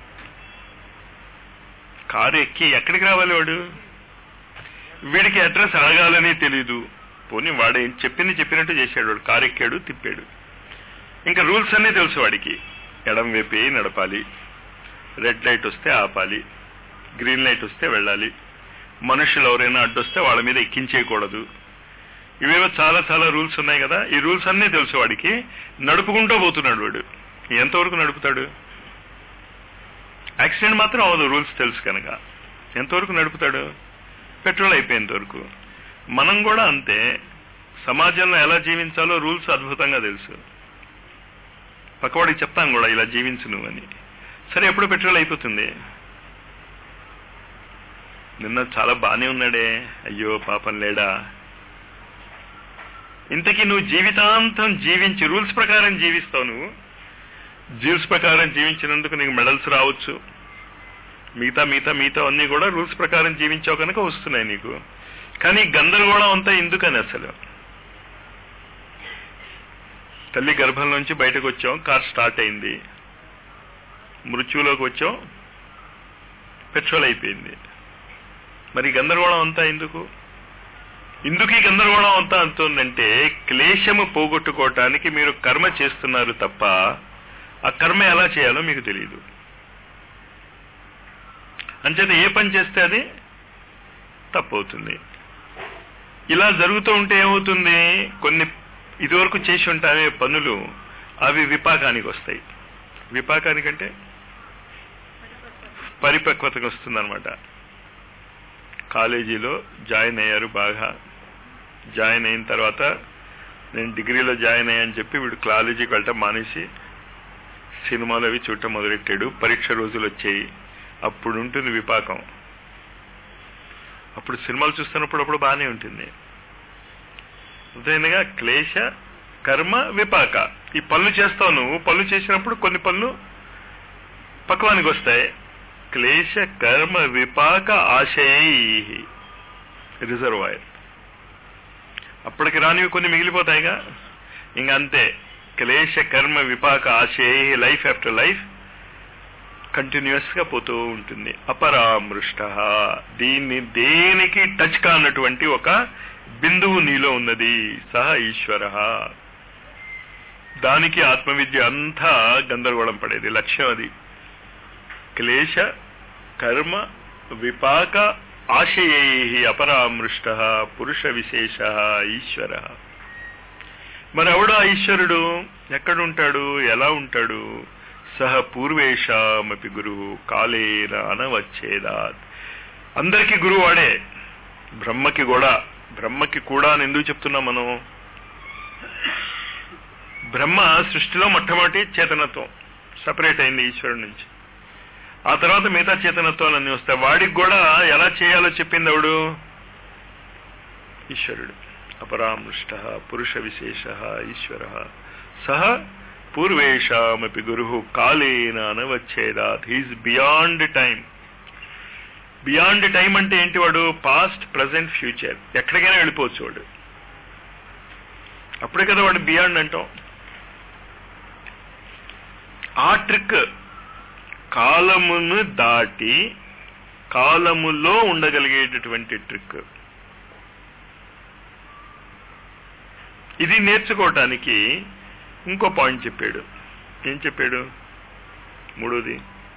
A: కారు ఎక్కి ఎక్కడికి రావాలి వాడు వీడికి అడ్రస్ అడగాలని తెలీదు పోనీ వాడు ఏం చెప్పింది చెప్పినట్టు చేశాడు వాడు కారు ఎక్కాడు తిప్పాడు ఇంకా రూల్స్ అన్నీ తెలుసు వాడికి ఎడం వైపే నడపాలి రెడ్ లైట్ వస్తే ఆపాలి గ్రీన్ లైట్ వస్తే వెళ్ళాలి మనుషులు ఎవరైనా అడ్డొస్తే వాళ్ళ మీద ఎక్కించేయకూడదు ఇవేవో చాలా చాలా రూల్స్ ఉన్నాయి కదా ఈ రూల్స్ అన్నీ తెలుసు వాడికి నడుపుకుంటూ పోతున్నాడు వాడు ఎంతవరకు నడుపుతాడు యాక్సిడెంట్ మాత్రం అవదు రూల్స్ తెలుసు కనుక ఎంతవరకు నడుపుతాడు పెట్రోల్ అయిపోయేంత వరకు మనం కూడా అంతే సమాజంలో ఎలా జీవించాలో రూల్స్ అద్భుతంగా తెలుసు పక్కవాడికి చెప్తాం కూడా ఇలా జీవించు నువ్వు అని సరే ఎప్పుడు పెట్రోల్ అయిపోతుంది నిన్న చాలా బానే ఉన్నాడే అయ్యో పాపం లేడా ఇంతకీ నువ్వు జీవితాంతం జీవించి రూల్స్ ప్రకారం జీవిస్తావు నువ్వు జీల్స్ ప్రకారం జీవించినందుకు నీకు మెడల్స్ రావచ్చు మిగతా మిగతా మిగతా అన్నీ కూడా రూల్స్ ప్రకారం జీవించావు కనుక వస్తున్నాయి నీకు కానీ గందరగోళం అంతా ఎందుకని అసలు తల్లి గర్భం నుంచి బయటకు వచ్చాం కార్ స్టార్ట్ అయింది మృత్యువులోకి వచ్చాం పెట్రోల్ అయిపోయింది మరి గందరగోళం అంతా ఎందుకు ఎందుకు ఈ గందరగోళం అంతా అంటుందంటే క్లేశము పోగొట్టుకోవటానికి మీరు కర్మ చేస్తున్నారు తప్ప ఆ కర్మ ఎలా చేయాలో మీకు తెలియదు అంచేత ఏ పని చేస్తే అది తప్పవుతుంది ఇలా జరుగుతూ ఉంటే ఏమవుతుంది కొన్ని ఇదివరకు చేసి ఉంటావే పనులు అవి విపాకానికి వస్తాయి విపాకానికంటే పరిపక్వతకు వస్తుందన్నమాట కాలేజీలో జాయిన్ అయ్యారు బాగా జాయిన్ అయిన తర్వాత నేను డిగ్రీలో జాయిన్ అయ్యాని చెప్పి వీడు కాలేజీకి వెళ్ళటం మానేసి సినిమాలు అవి చూడటం మొదలెట్టాడు పరీక్ష రోజులు వచ్చాయి అప్పుడు ఉంటుంది విపాకం అప్పుడు సినిమాలు చూస్తున్నప్పుడు అప్పుడు బాగానే ఉంటుంది అదేనగా క్లేశ కర్మ విపాక ఈ పనులు చేస్తావు నువ్వు పనులు చేసినప్పుడు కొన్ని పనులు పక్వానికి వస్తాయి క్లేశ కర్మ విపాక ఆశయై రిజర్వాయర్ అప్పటికి రానివి కొన్ని మిగిలిపోతాయిగా ఇంక అంతే క్లేశ కర్మ విపాక ఆశయై లైఫ్ ఆఫ్టర్ లైఫ్ కంటిన్యూస్ గా పోతూ ఉంటుంది అపరామృష్ట దీన్ని దేనికి టచ్ కానటువంటి ఒక బిందువు నీలో ఉన్నది సహ ఈశ్వర దానికి ఆత్మవిద్య అంతా గందరగోళం పడేది లక్ష్యం అది క్లేశ కర్మ విపాక ఆశయై అపరామృష్ట పురుష విశేష ఈశ్వర మరి ఎవడు ఆ ఈశ్వరుడు ఎక్కడుంటాడు ఎలా ఉంటాడు సహ పూర్వేషామపి గురువు కాలేన అనవచ్చేదాత్ అందరికీ గురువు వాడే బ్రహ్మకి కూడా బ్రహ్మకి కూడా అని ఎందుకు చెప్తున్నాం మనం బ్రహ్మ సృష్టిలో మొట్టమొదటి చేతనత్వం సపరేట్ అయింది ఈశ్వరుడి నుంచి ఆ తర్వాత మిగతా చేతనత్వాలన్నీ వస్తాయి వాడికి కూడా ఎలా చేయాలో చెప్పింది ఎవడు ఈశ్వరుడు అపరామృష్ట పురుష విశేష ఈశ్వర సహ పూర్వేషామపి గురు కాలేన అనవచ్చేదాత్ he's beyond time beyond time అంటే ఏంటి వాడు పాస్ట్ ప్రజెంట్ ఫ్యూచర్ ఎక్కడికైనా వెళ్ళిపోవచ్చు వాడు అప్పుడే కదా వాడు బియాండ్ అంటాం ఆ ట్రిక్ కాలమును దాటి కాలములో ఉండగలిగేటటువంటి ట్రిక్ ఇది నేర్చుకోవటానికి ఇంకో పాయింట్ చెప్పాడు ఏం చెప్పాడు మూడోది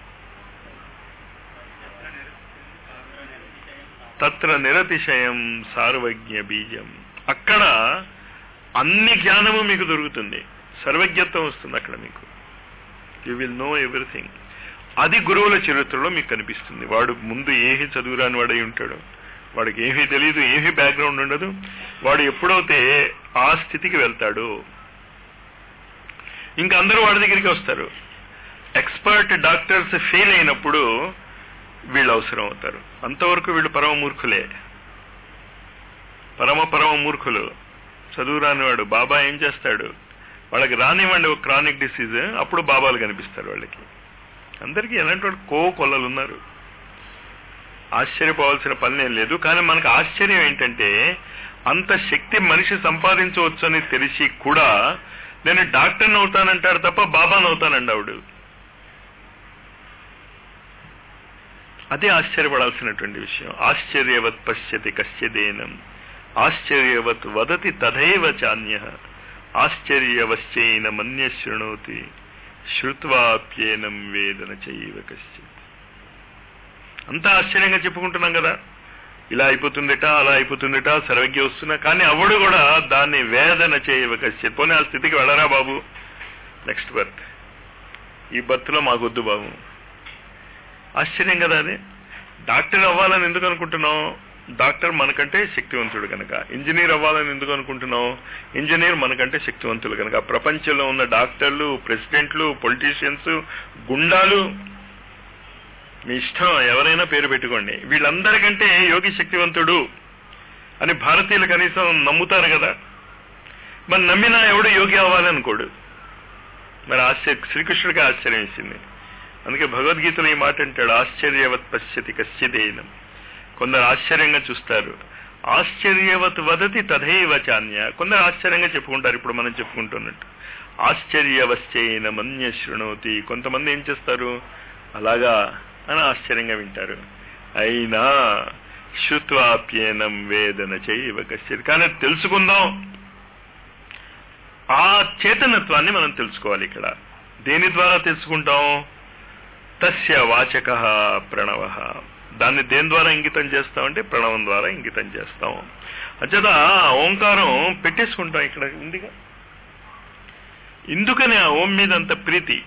A: తత్ర నిరతిశయం సార్వజ్ఞ బీజం అక్కడ అన్ని జ్ఞానము మీకు దొరుకుతుంది సర్వజ్ఞత్వం వస్తుంది అక్కడ మీకు యు విల్ నో ఎవ్రీథింగ్ అది గురువుల చరిత్రలో మీకు కనిపిస్తుంది వాడు ముందు ఏమీ చదువురాని వాడై ఉంటాడు వాడికి ఏమీ తెలియదు ఏమీ బ్యాక్గ్రౌండ్ ఉండదు వాడు ఎప్పుడైతే ఆ స్థితికి వెళ్తాడు ఇంకా అందరూ వాడి దగ్గరికి వస్తారు ఎక్స్పర్ట్ డాక్టర్స్ ఫెయిల్ అయినప్పుడు వీళ్ళు అవసరం అవుతారు అంతవరకు వీళ్ళు పరమ మూర్ఖులే పరమ పరమ మూర్ఖులు చదువు రానివాడు బాబా ఏం చేస్తాడు వాళ్ళకి రానివ్వండి ఒక క్రానిక్ డిసీజ్ అప్పుడు బాబాలు కనిపిస్తారు వాళ్ళకి అందరికీ ఎలాంటి కో కొల్లలు ఉన్నారు ఆశ్చర్యపోవాల్సిన పని ఏం లేదు కానీ మనకు ఆశ్చర్యం ఏంటంటే అంత శక్తి మనిషి సంపాదించవచ్చు అని తెలిసి కూడా నేను డాక్టర్ని అవుతానంటాడు తప్ప బాబాను అవుతానండి ఆవిడు అదే ఆశ్చర్యపడాల్సినటువంటి విషయం ఆశ్చర్యవత్ పశ్యతి కశ్చిదేనం ఆశ్చర్యవత్ వదతి తథైవ చాన్య ఆశ్చర్యవశ్చైన మన్య శృణోతి శ్రుత్వాప్యేనం వేదన చైవ కశ్చిత్ అంతా ఆశ్చర్యంగా చెప్పుకుంటున్నాం కదా ఇలా అయిపోతుందిట అలా అయిపోతుందిట సర్వజ్ఞ వస్తున్నా కానీ అవడు కూడా దాన్ని వేదన చేయవ కశ్చిత్ పోనీ ఆ స్థితికి వెళ్ళరా బాబు నెక్స్ట్ బర్త్ ఈ బర్త్ లో మాకొద్దు బాబు ఆశ్చర్యం కదా అది డాక్టర్ అవ్వాలని ఎందుకు అనుకుంటున్నావు డాక్టర్ మనకంటే శక్తివంతుడు కనుక ఇంజనీర్ అవ్వాలని ఎందుకు అనుకుంటున్నావు ఇంజనీర్ మనకంటే శక్తివంతులు కనుక ప్రపంచంలో ఉన్న డాక్టర్లు ప్రెసిడెంట్లు పొలిటీషియన్స్ గుండాలు మీ ఇష్టం ఎవరైనా పేరు పెట్టుకోండి వీళ్ళందరికంటే యోగి శక్తివంతుడు అని భారతీయులు కనీసం నమ్ముతారు కదా మరి నమ్మినా ఎవడు యోగి అవ్వాలనుకోడు మరి ఆశ్చర్య శ్రీకృష్ణుడికి ఆశ్చర్యం ఇచ్చింది అందుకే భగవద్గీతలో ఈ మాట అంటాడు ఆశ్చర్యవత్ పశ్యతి కశ్చిదేనం కొందరు ఆశ్చర్యంగా చూస్తారు ఆశ్చర్యవత్ వదతి తథైవ చాన్య కొందరు ఆశ్చర్యంగా చెప్పుకుంటారు ఇప్పుడు మనం చెప్పుకుంటున్నట్టు ఆశ్చర్యవశ్చైన మన్య శృణోతి కొంతమంది ఏం చేస్తారు అలాగా అని ఆశ్చర్యంగా వింటారు అయినా శుత్వాప్యేనం వేదన చేయవ కశ్చిత్ కానీ తెలుసుకుందాం ఆ చేతనత్వాన్ని మనం తెలుసుకోవాలి ఇక్కడ దేని ద్వారా తెలుసుకుంటాం తస్య వాచక ప్రణవ దాన్ని దేని ద్వారా ఇంగితం చేస్తామంటే ప్రణవం ద్వారా ఇంగితం చేస్తాం అంచేత ఓంకారం పెట్టేసుకుంటాం ఇక్కడ ఉందిగా ఎందుకని ఆ ఓం మీద అంత ప్రీతి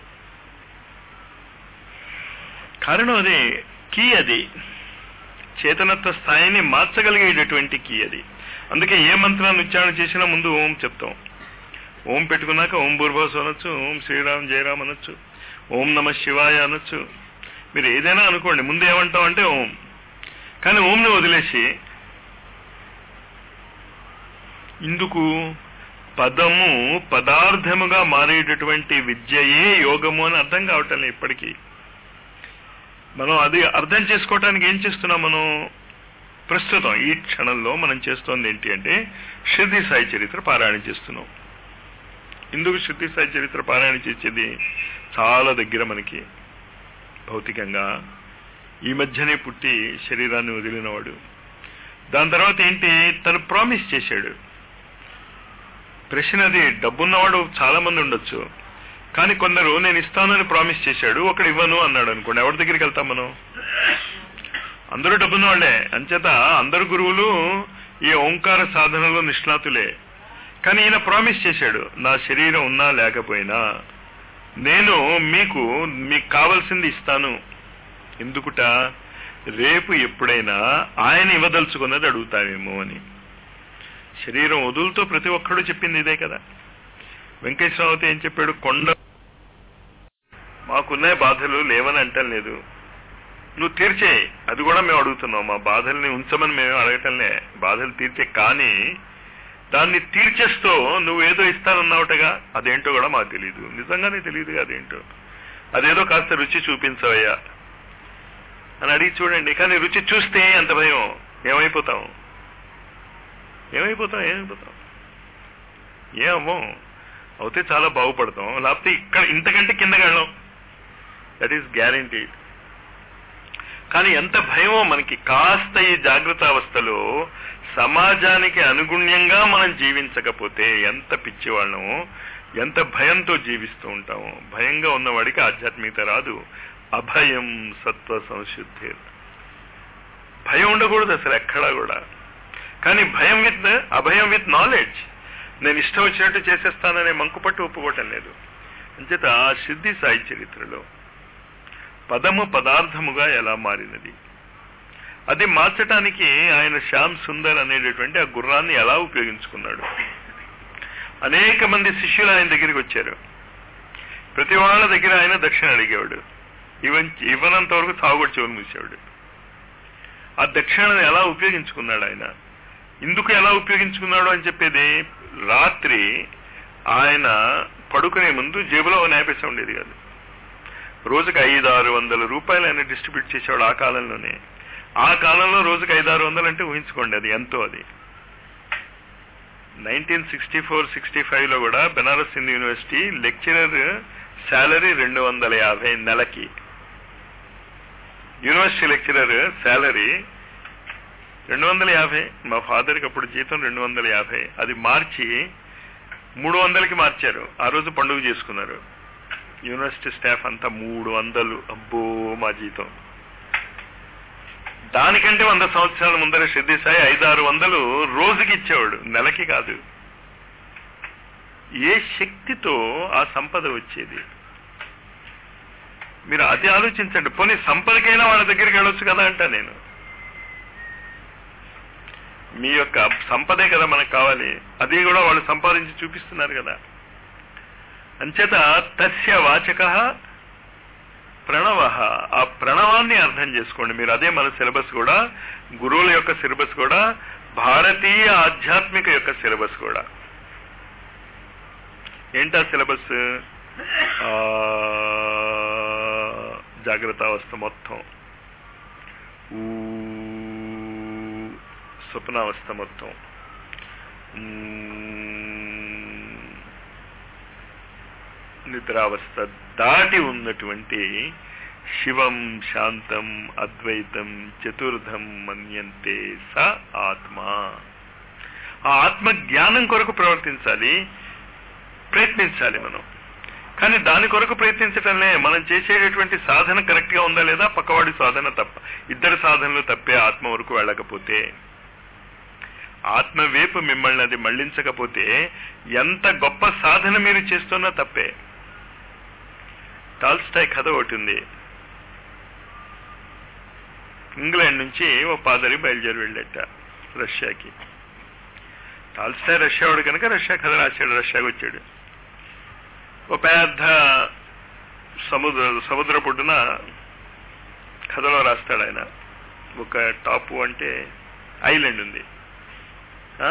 A: కారణం అది కీ అది చేతనత్వ స్థాయిని మార్చగలిగేటటువంటి కీ అది అందుకే ఏ మంత్రాన్ని ఉచ్చారణ చేసినా ముందు ఓం చెప్తాం ఓం పెట్టుకున్నాక ఓం బూర్భాస్ అనొచ్చు ఓం శ్రీరామ్ జయరామ్ అనొచ్చు ఓం నమ శివాయ అనొచ్చు మీరు ఏదైనా అనుకోండి ముందు ఏమంటాం అంటే ఓం కానీ ఓంని వదిలేసి ఇందుకు పదము పదార్థముగా మారేటటువంటి విద్యయే యోగము అని అర్థం కావటం లేదు ఇప్పటికీ మనం అది అర్థం చేసుకోవటానికి ఏం చేస్తున్నాం మనం ప్రస్తుతం ఈ క్షణంలో మనం చేస్తోంది ఏంటి అంటే శృతి సాయి చరిత్ర పారాయణ చేస్తున్నాం ఇందుకు శృతి సాయి చరిత్ర పారాయణ చేసేది చాలా దగ్గర మనకి భౌతికంగా ఈ మధ్యనే పుట్టి శరీరాన్ని వదిలినవాడు దాని తర్వాత ఏంటి తను ప్రామిస్ చేశాడు ప్రశ్న అది డబ్బున్నవాడు చాలా మంది ఉండొచ్చు కానీ కొందరు నేను ఇస్తానని ప్రామిస్ చేశాడు ఒకడు ఇవ్వను అన్నాడు అనుకోండి ఎవరి దగ్గరికి వెళ్తాం మనం అందరూ డబ్బున్న వాళ్ళే అంచేత అందరు గురువులు ఈ ఓంకార సాధనలో నిష్ణాతులే కానీ ఈయన ప్రామిస్ చేశాడు నా శరీరం ఉన్నా లేకపోయినా నేను మీకు మీకు కావలసింది ఇస్తాను ఎందుకుట రేపు ఎప్పుడైనా ఆయన ఇవ్వదలుచుకున్నది అడుగుతావేమో అని శరీరం వదులుతో ప్రతి ఒక్కడు చెప్పింది ఇదే కదా వెంకటేశ్వరరావుతో ఏం చెప్పాడు కొండ మాకున్న బాధలు లేవని అంటం లేదు నువ్వు తీర్చేయి అది కూడా మేము అడుగుతున్నాం మా బాధల్ని ఉంచమని మేము అడగటంలే బాధలు తీర్చే కానీ దాన్ని తీర్చేస్తూ నువ్వేదో ఇస్తానన్నావుటగా అదేంటో కూడా మాకు తెలియదు నిజంగానే తెలియదు అదేంటో అదేదో కాస్త రుచి చూపించవయ్యా అని అడిగి చూడండి కానీ రుచి చూస్తే అంత భయం ఏమైపోతాం ఏమైపోతాం ఏమైపోతాం ఏమో అవుతే చాలా బాగుపడతాం లేకపోతే ఇక్కడ ఇంతకంటే కిందకి వెళ్ళాం దట్ ఈస్ గ్యారంటీ కానీ ఎంత భయమో మనకి కాస్త ఈ జాగ్రత్త అవస్థలో సమాజానికి అనుగుణ్యంగా మనం జీవించకపోతే ఎంత పిచ్చివాళ్ళము ఎంత భయంతో జీవిస్తూ ఉంటాము భయంగా ఉన్నవాడికి ఆధ్యాత్మికత రాదు అభయం సత్వ సంశుద్ధి భయం ఉండకూడదు అసలు ఎక్కడా కూడా కానీ భయం విత్ అభయం విత్ నాలెడ్జ్ నేను ఇష్టం వచ్చినట్టు చేసేస్తాననే మంకుపట్టు ఒప్పుకోవటం లేదు అంచేత ఆ సిద్ధి సాయి చరిత్రలో పదము పదార్థముగా ఎలా మారినది అది మార్చటానికి ఆయన శ్యామ్ సుందర్ అనేటటువంటి ఆ గుర్రాన్ని ఎలా ఉపయోగించుకున్నాడు అనేక మంది శిష్యులు ఆయన దగ్గరికి వచ్చారు ప్రతి వాళ్ళ దగ్గర ఆయన దక్షిణ అడిగేవాడు ఇవన్ ఇవ్వనంత వరకు సాగుబడి చెవులు మూసేవాడు ఆ దక్షిణను ఎలా ఉపయోగించుకున్నాడు ఆయన ఇందుకు ఎలా ఉపయోగించుకున్నాడు అని చెప్పేది రాత్రి ఆయన పడుకునే ముందు జేబులో నేపేస ఉండేది కాదు రోజుకి ఐదు ఆరు వందల రూపాయలు ఆయన డిస్ట్రిబ్యూట్ చేసేవాడు ఆ కాలంలోనే ఆ కాలంలో రోజుకి ఐదు ఆరు వందలు అంటే ఊహించుకోండి అది ఎంతో అది nineteen sixty four sixty five లో కూడా Banaras Hindu University lecturer salary రెండు వందల యాభై నెలకి యూనివర్సిటీ లెక్చరర్ శాలరీ రెండు వందల యాభై మా ఫాదర్కి అప్పుడు జీతం రెండు వందల యాభై అది మార్చి మూడు వందలకి మార్చారు ఆ రోజు పండుగ చేసుకున్నారు యూనివర్సిటీ స్టాఫ్ అంతా మూడు వందలు అబ్బో మా జీతం దానికంటే వంద సంవత్సరాల ముందర సిద్ధి సాయి ఐదారు వందలు రోజుకి ఇచ్చేవాడు నెలకి కాదు ఏ శక్తితో ఆ సంపద వచ్చేది మీరు అది ఆలోచించండి పోనీ సంపదకైనా వాళ్ళ దగ్గరికి వెళ్ళొచ్చు కదా అంటా నేను మీ యొక్క సంపదే కదా మనకు కావాలి అది కూడా వాళ్ళు సంపాదించి చూపిస్తున్నారు కదా అంచేత తస్య వాచక ప్రణవ ఆ ప్రణవాన్ని అర్థం చేసుకోండి మీరు అదే మన సిలబస్ కూడా గురువుల యొక్క సిలబస్ కూడా భారతీయ ఆధ్యాత్మిక యొక్క సిలబస్ కూడా ఏంటా సిలబస్ జాగ్రత్త అవస్థ మొత్తం ఊ స్వప్నావస్థ మొత్తం నిద్రావస్థ దాటి ఉన్నటువంటి శివం శాంతం అద్వైతం చతుర్థం మన్యంతే స ఆత్మ ఆ ఆత్మ జ్ఞానం కొరకు ప్రవర్తించాలి ప్రయత్నించాలి మనం కానీ దాని కొరకు ప్రయత్నించటంలే మనం చేసేటటువంటి సాధన కరెక్ట్ గా ఉందా లేదా పక్కవాడి సాధన తప్ప ఇద్దరి సాధనలు తప్పే ఆత్మ వరకు వెళ్ళకపోతే ఆత్మ వైపు మిమ్మల్ని అది మళ్లించకపోతే ఎంత గొప్ప సాధన మీరు చేస్తున్నా తప్పే టాల్స్టాయ్ కథ ఒకటి ఉంది ఇంగ్లాండ్ నుంచి ఓ పాదరి బయలుదేరి వెళ్ళట రష్యాకి టాల్స్టాయ్ రష్యా వాడు కనుక రష్యా కథ రాశాడు రష్యాకి వచ్చాడు ఓ పెద్ద సముద్ర సముద్ర పొడ్డున కథలో రాస్తాడు ఆయన ఒక టాపు అంటే ఐలాండ్ ఉంది ఆ?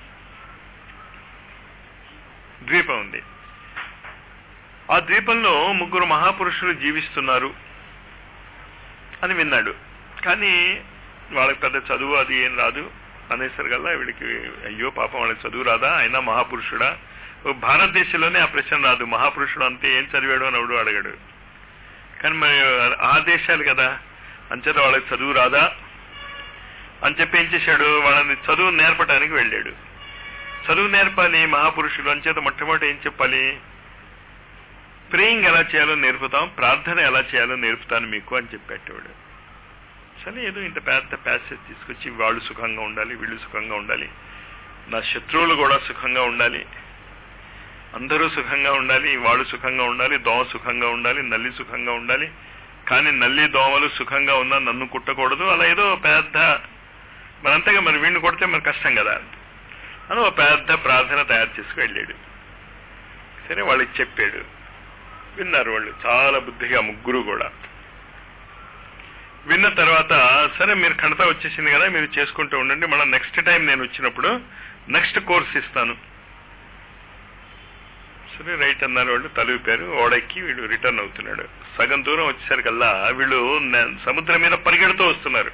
A: ద్వీపం ఉంది ఆ ద్వీపంలో ముగ్గురు మహాపురుషులు జీవిస్తున్నారు అని విన్నాడు కానీ వాళ్ళకి పెద్ద చదువు అది ఏం రాదు అనేసరికల్లా వీడికి అయ్యో పాపం వాళ్ళకి చదువు రాదా అయినా మహాపురుషుడా ఓ భారతదేశంలోనే ఆ ప్రశ్న రాదు మహాపురుషుడు అంతే ఏం చదివాడు అని ఎవడు అడగడు కానీ మరి ఆ దేశాలు కదా అంచేత వాళ్ళకి చదువు రాదా అని చెప్పి ఏం చేశాడు వాళ్ళని చదువు నేర్పడానికి వెళ్ళాడు చదువు నేర్పాలి మహాపురుషులు అంచేత మొట్టమొదటి ఏం చెప్పాలి ప్రేయింగ్ ఎలా చేయాలో నేర్పుతాం ప్రార్థన ఎలా చేయాలో నేర్పుతాను మీకు అని చెప్పేటవాడు సరే ఏదో ఇంత పెద్ద ప్యాసేజ్ తీసుకొచ్చి వాళ్ళు సుఖంగా ఉండాలి వీళ్ళు సుఖంగా ఉండాలి నా శత్రువులు కూడా సుఖంగా ఉండాలి అందరూ సుఖంగా ఉండాలి వాళ్ళు సుఖంగా ఉండాలి దోమ సుఖంగా ఉండాలి నల్లి సుఖంగా ఉండాలి కానీ నల్లి దోమలు సుఖంగా ఉన్నా నన్ను కుట్టకూడదు అలా ఏదో పెద్ద మరంతగా మరి వీడిని కొడితే మరి కష్టం కదా అని ఒక పెద్ద ప్రార్థన తయారు చేసుకు వెళ్ళాడు సరే వాళ్ళకి చెప్పాడు విన్నారు వాళ్ళు చాలా బుద్ధిగా ముగ్గురు కూడా విన్న తర్వాత సరే మీరు కడతా వచ్చేసింది కదా మీరు చేసుకుంటూ ఉండండి మళ్ళీ నెక్స్ట్ టైం నేను వచ్చినప్పుడు నెక్స్ట్ కోర్స్ ఇస్తాను సరే రైట్ అన్నారు వాళ్ళు తలుపారు ఓడెక్కి వీడు రిటర్న్ అవుతున్నాడు సగం దూరం వచ్చేసరికల్లా వీళ్ళు న- సముద్రం మీద పరిగెడుతూ వస్తున్నారు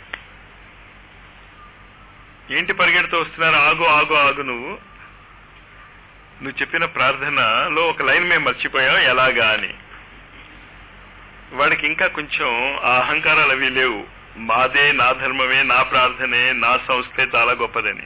A: ఏంటి పరిగెడుతూ వస్తున్నారు ఆగు ఆగు ఆగు నువ్వు నువ్వు చెప్పిన ప్రార్థనలో ఒక లైన్ మేము మర్చిపోయాం ఎలాగా అని వాడికి ఇంకా కొంచెం ఆ అహంకారాలు అవి లేవు మాదే నా ధర్మమే నా ప్రార్థనే నా సంస్థే చాలా గొప్పదని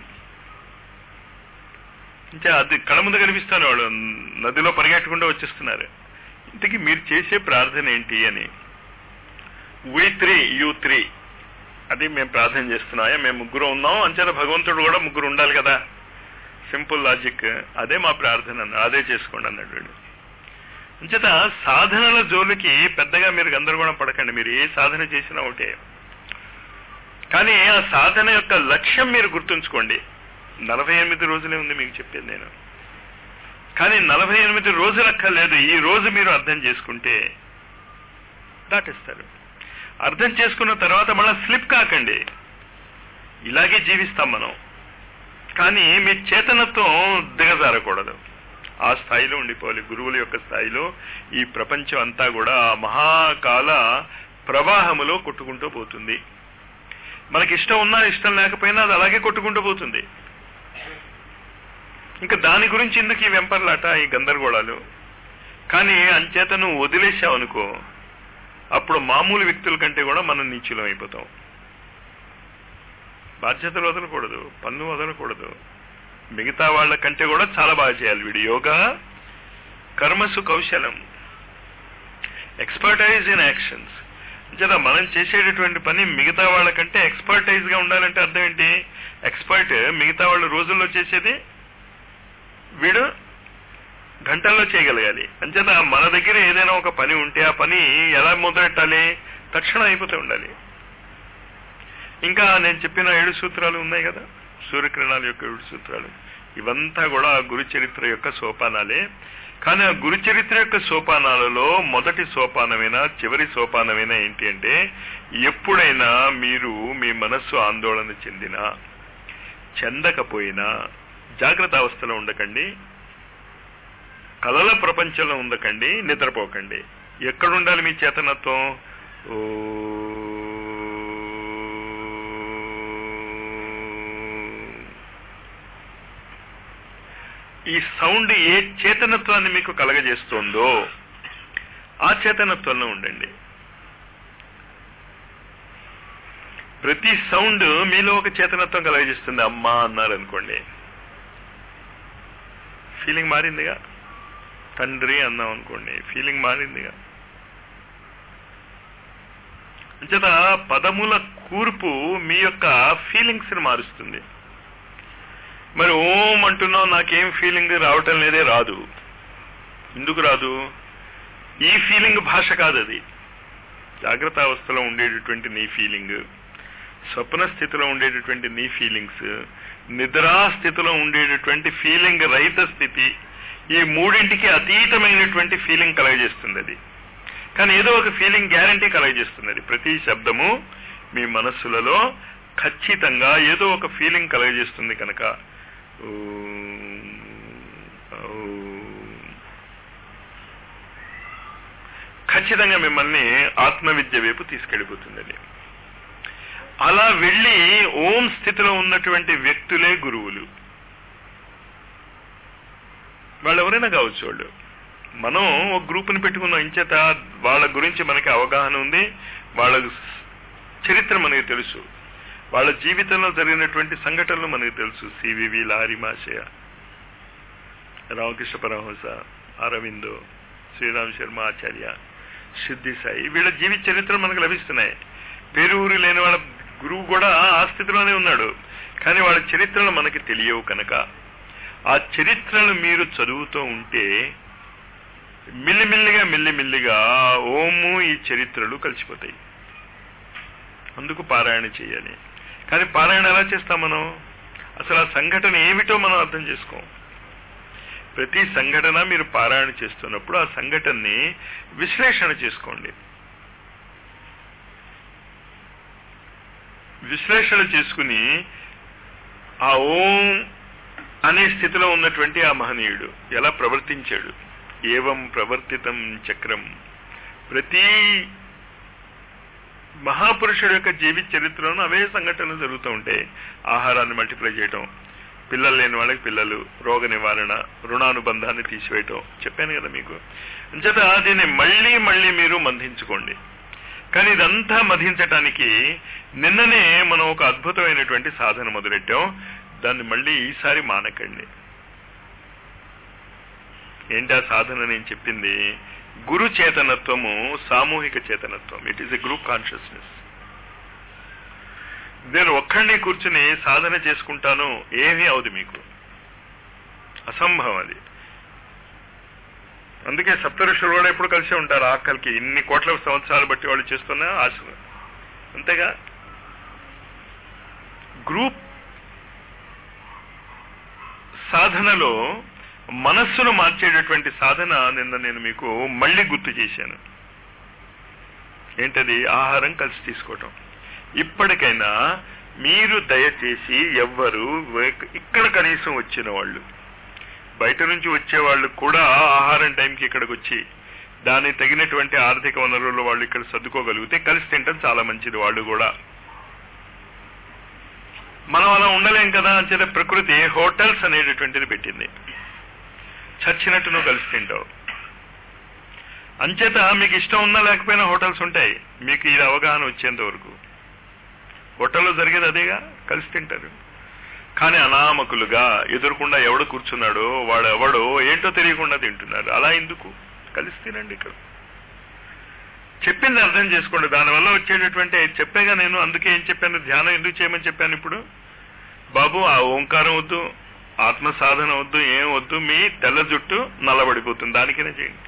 A: ఇంకా అది కళ్ళ ముందు కనిపిస్తాను వాడు నదిలో పరిగెట్టకుండా వచ్చేస్తున్నారు ఇంతకీ మీరు చేసే ప్రార్థన ఏంటి అని వి త్రీ యూ త్రీ అది మేము ప్రార్థన చేస్తున్నాయా మేము ముగ్గురు ఉన్నాం అంచేత భగవంతుడు కూడా ముగ్గురు ఉండాలి కదా సింపుల్ లాజిక్ అదే మా ప్రార్థన అన్నాడు అదే చేసుకోండి అన్నాడు వీడు అంచేత సాధనల జోలికి పెద్దగా మీరు గందరగోళం పడకండి మీరు ఏ సాధన చేసినా ఒకటే కానీ ఆ సాధన యొక్క లక్ష్యం మీరు గుర్తుంచుకోండి నలభై ఎనిమిది రోజులే ఉంది మీకు చెప్పేది నేను కానీ నలభై ఎనిమిది రోజులక్కర్లేదు ఈ రోజు మీరు అర్థం చేసుకుంటే దాటిస్తారు అర్థం చేసుకున్న తర్వాత మళ్ళీ స్లిప్ కాకండి ఇలాగే జీవిస్తాం మనం కానీ మీ చేతనత్వం దిగజారకూడదు ఆ స్థాయిలో ఉండిపోవాలి గురువుల యొక్క స్థాయిలో ఈ ప్రపంచం అంతా కూడా ఆ మహాకాల ప్రవాహములో కొట్టుకుంటూ పోతుంది మనకి ఇష్టం ఉన్నా ఇష్టం లేకపోయినా అది అలాగే కొట్టుకుంటూ పోతుంది ఇంకా దాని గురించి ఎందుకు ఈ వెంపర్లాట ఈ గందరగోళాలు కానీ అంచేత నువ్వు వదిలేసావనుకో అప్పుడు మామూలు వ్యక్తుల కంటే కూడా మనం నీచులం అయిపోతాం బాధ్యతలు వదలకూడదు పన్ను వదలకూడదు మిగతా వాళ్ళ కంటే కూడా చాలా బాగా చేయాలి వీడు యోగా కర్మసు కౌశలం ఎక్స్పర్టైజ్ ఇన్ యాక్షన్స్ అంచేత మనం చేసేటటువంటి పని మిగతా వాళ్ళకంటే ఎక్స్పర్టైజ్ గా ఉండాలంటే అర్థం ఏంటి ఎక్స్పర్ట్ మిగతా వాళ్ళు రోజుల్లో చేసేది వీడు గంటల్లో చేయగలగాలి అంచేత మన దగ్గర ఏదైనా ఒక పని ఉంటే ఆ పని ఎలా మొదలెట్టాలి తక్షణం అయిపోతూ ఉండాలి ఇంకా నేను చెప్పిన ఏడు సూత్రాలు ఉన్నాయి కదా సూర్యకిరణాల యొక్క ఏడు సూత్రాలు ఇవంతా కూడా ఆ గురు చరిత్ర యొక్క సోపానాలే కానీ ఆ గురు చరిత్ర యొక్క సోపానాలలో మొదటి సోపానమైన చివరి సోపానమైన ఏంటి అంటే ఎప్పుడైనా మీరు మీ మనస్సు ఆందోళన చెందినా చెందకపోయినా జాగ్రత్త అవస్థలో ఉండకండి కలల ప్రపంచంలో ఉండకండి నిద్రపోకండి ఎక్కడుండాలి మీ చేతనత్వం ఓ ఈ సౌండ్ ఏ చేతనత్వాన్ని మీకు కలగజేస్తోందో ఆ చేతనత్వంలో ఉండండి ప్రతి సౌండ్ మీలో ఒక చేతనత్వం కలగజేస్తుంది అమ్మా అన్నారు అనుకోండి ఫీలింగ్ మారిందిగా తండ్రి అన్నాం అనుకోండి ఫీలింగ్ మారిందిగా అంచేత పదముల కూర్పు మీ యొక్క ఫీలింగ్స్ ని మారుస్తుంది మరి ఓం అంటున్నావు నాకేం ఫీలింగ్ రావటం లేదే రాదు ఎందుకు రాదు ఈ ఫీలింగ్ భాష కాదు అది జాగ్రత్త అవస్థలో ఉండేటటువంటి నీ ఫీలింగ్ స్వప్న స్థితిలో ఉండేటటువంటి నీ ఫీలింగ్స్ నిద్రా స్థితిలో ఉండేటటువంటి ఫీలింగ్ రహిత స్థితి ఈ మూడింటికి అతీతమైనటువంటి ఫీలింగ్ కలగజేస్తుంది అది కానీ ఏదో ఒక ఫీలింగ్ గ్యారంటీ కలగజేస్తుంది అది ప్రతి శబ్దము మీ మనస్సులలో ఖచ్చితంగా ఏదో ఒక ఫీలింగ్ కలగజేస్తుంది కనుక ఓం, ఓం. ఖచ్చితంగా మిమ్మల్ని ఆత్మవిద్య వైపు తీసుకెళ్ళిపోతుంది అది అలా వెళ్ళి ఓం స్థితిలో ఉన్నటువంటి వ్యక్తులే గురువులు వాళ్ళు ఎవరైనా కావచ్చు వాళ్ళు మనం ఒక గ్రూప్ని పెట్టుకున్నాం ఇంచేత వాళ్ళ గురించి మనకి అవగాహన ఉంది వాళ్ళ చరిత్ర మనకి తెలుసు వాళ్ళ జీవితంలో జరిగినటువంటి సంఘటనలు మనకి తెలుసు సివివి లారి మాషయ రామకృష్ణ పరమహంస అరవిందో శ్రీరామ్ శర్మ ఆచార్య సిద్ధి సాయి వీళ్ళ జీవిత చరిత్రలు మనకు లభిస్తున్నాయి పేరు ఊరు లేని వాళ్ళ గురువు కూడా ఆ స్థితిలోనే ఉన్నాడు కానీ వాళ్ళ చరిత్రలు మనకి తెలియవు కనుక ఆ చరిత్రలు మీరు చదువుతూ ఉంటే మిల్లిమిల్లిగా మిల్లిమిల్లిగా ఓము ఈ చరిత్రలు కలిసిపోతాయి అందుకు పారాయణ చేయాలి కానీ పారాయణ ఎలా చేస్తాం మనం అసలు ఆ సంఘటన ఏమిటో మనం అర్థం చేసుకోం ప్రతి సంఘటన మీరు పారాయణ చేస్తున్నప్పుడు ఆ సంఘటనని విశ్లేషణ చేసుకోండి విశ్లేషణ చేసుకుని ఆ ఓం అనే స్థితిలో ఉన్నటువంటి ఆ మహనీయుడు ఎలా ప్రవర్తించాడు ఏవం ప్రవర్తితం చక్రం ప్రతి మహాపురుషుడు యొక్క జీవిత చరిత్రలో అవే సంఘటనలు జరుగుతూ ఉంటాయి ఆహారాన్ని మల్టిప్లై చేయటం పిల్లలు లేని వాళ్ళకి పిల్లలు రోగ నివారణ రుణానుబంధాన్ని తీసివేయటం చెప్పాను కదా మీకు అంచేత దీన్ని మళ్ళీ మళ్ళీ మీరు మంధించుకోండి కానీ ఇదంతా మధించటానికి నిన్ననే మనం ఒక అద్భుతమైనటువంటి సాధన మొదలెట్టాం దాన్ని మళ్ళీ ఈసారి మానకండి ఏంటి ఆ సాధన నేను చెప్పింది గురు చేతనత్వము సామూహిక చేతనత్వం it is a group consciousness నేను ఒక్కడిని కూర్చుని సాధన చేసుకుంటాను ఏమీ అవదు మీకు అసంభవం అది అందుకే సప్తఋషులు కూడా ఎప్పుడు కలిసే ఉంటారు ఆకలికి ఇన్ని కోట్ల సంవత్సరాలు బట్టి వాళ్ళు చేస్తున్న ఆశ అంతేగా గ్రూప్ సాధనలో మనస్సును మార్చేటటువంటి సాధన నిన్న నేను మీకు మళ్ళీ గుర్తు చేశాను ఏంటది ఆహారం కలిసి తీసుకోవటం ఇప్పటికైనా మీరు దయచేసి ఎవ్వరు ఇక్కడ కనీసం వచ్చిన వాళ్ళు బయట నుంచి వచ్చే వాళ్ళు కూడా ఆహారం టైంకి ఇక్కడికి వచ్చి దానికి తగినటువంటి ఆర్థిక వనరులు వాళ్ళు ఇక్కడ సర్దుకోగలిగితే కలిసి తింటాం చాలా మంచిది వాళ్ళు కూడా మనం అలా ఉండలేం కదా అంచేత ప్రకృతి హోటల్స్ అనేటటువంటిది పెట్టింది చచ్చినట్టు నువ్వు కలిసి తింటావు అంచేత మీకు ఇష్టం ఉన్నా లేకపోయినా హోటల్స్ ఉంటాయి మీకు ఇది అవగాహన వచ్చేంత వరకు హోటల్లో జరిగేది అదేగా కలిసి తింటారు కానీ అనామకులుగా ఎదురకుండా ఎవడు కూర్చున్నాడో వాడు ఎవడో ఏంటో తెలియకుండా తింటున్నారు అలా ఎందుకు కలిసి తినండి ఇక్కడ చెప్పింది అర్థం చేసుకోండి దానివల్ల వచ్చేటటువంటి చెప్పేగా నేను అందుకే ఏం చెప్పాను ధ్యానం ఎందుకు చేయమని చెప్పాను ఇప్పుడు బాబు ఆ ఓంకారం వద్దు ఆత్మ సాధన వద్దు ఏం వద్దు మీ తెల్ల జుట్టు నల్లబడిపోతుంది దానికైనా చేయండి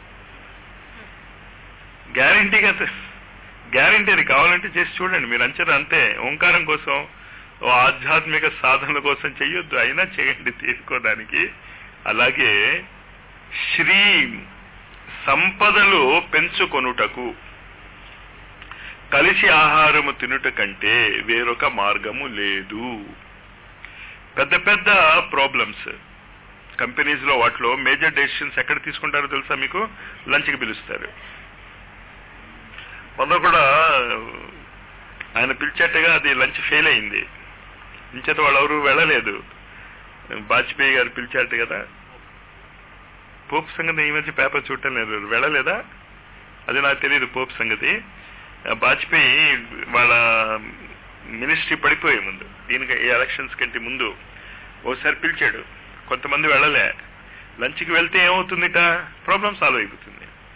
A: గ్యారంటీగా గ్యారంటీ అది కావాలంటే చేసి చూడండి మీరు అంచనా అంతే ఓంకారం కోసం ఓ ఆధ్యాత్మిక సాధనల కోసం చెయ్యొద్దు అయినా చేయండి తీసుకోవడానికి అలాగే శ్రీ సంపదలు పెంచుకొనుటకు కలిసి ఆహారము తినుట కంటే వేరొక మార్గము లేదు పెద్ద పెద్ద ప్రాబ్లమ్స్ కంపెనీస్ లో వాటిలో మేజర్ డెసిషన్స్ ఎక్కడ తీసుకుంటారో తెలుసా మీకు లంచ్కి పిలుస్తారు మొన్న కూడా ఆయన పిలిచేట్టుగా అది లంచ్ ఫెయిల్ అయింది ఇంచేత వాళ్ళు ఎవరు వెళ్ళలేదు వాజ్పేయి గారు పిలిచారు కదా పోప్ సంగతి ఈ మధ్య పేపర్ చూడటం లేదు వెళ్ళలేదా అది నాకు తెలియదు పోప్ సంగతి వాజ్పేయి వాళ్ళ మినిస్ట్రీ పడిపోయే ముందు దీనికి ఈ ఎలక్షన్స్ కంటే ముందు ఓసారి పిలిచాడు కొంతమంది వెళ్ళలే లంచ్కి వెళ్తే ఏమవుతుందిట ప్రాబ్లం సాల్వ్ అయిపోతుంది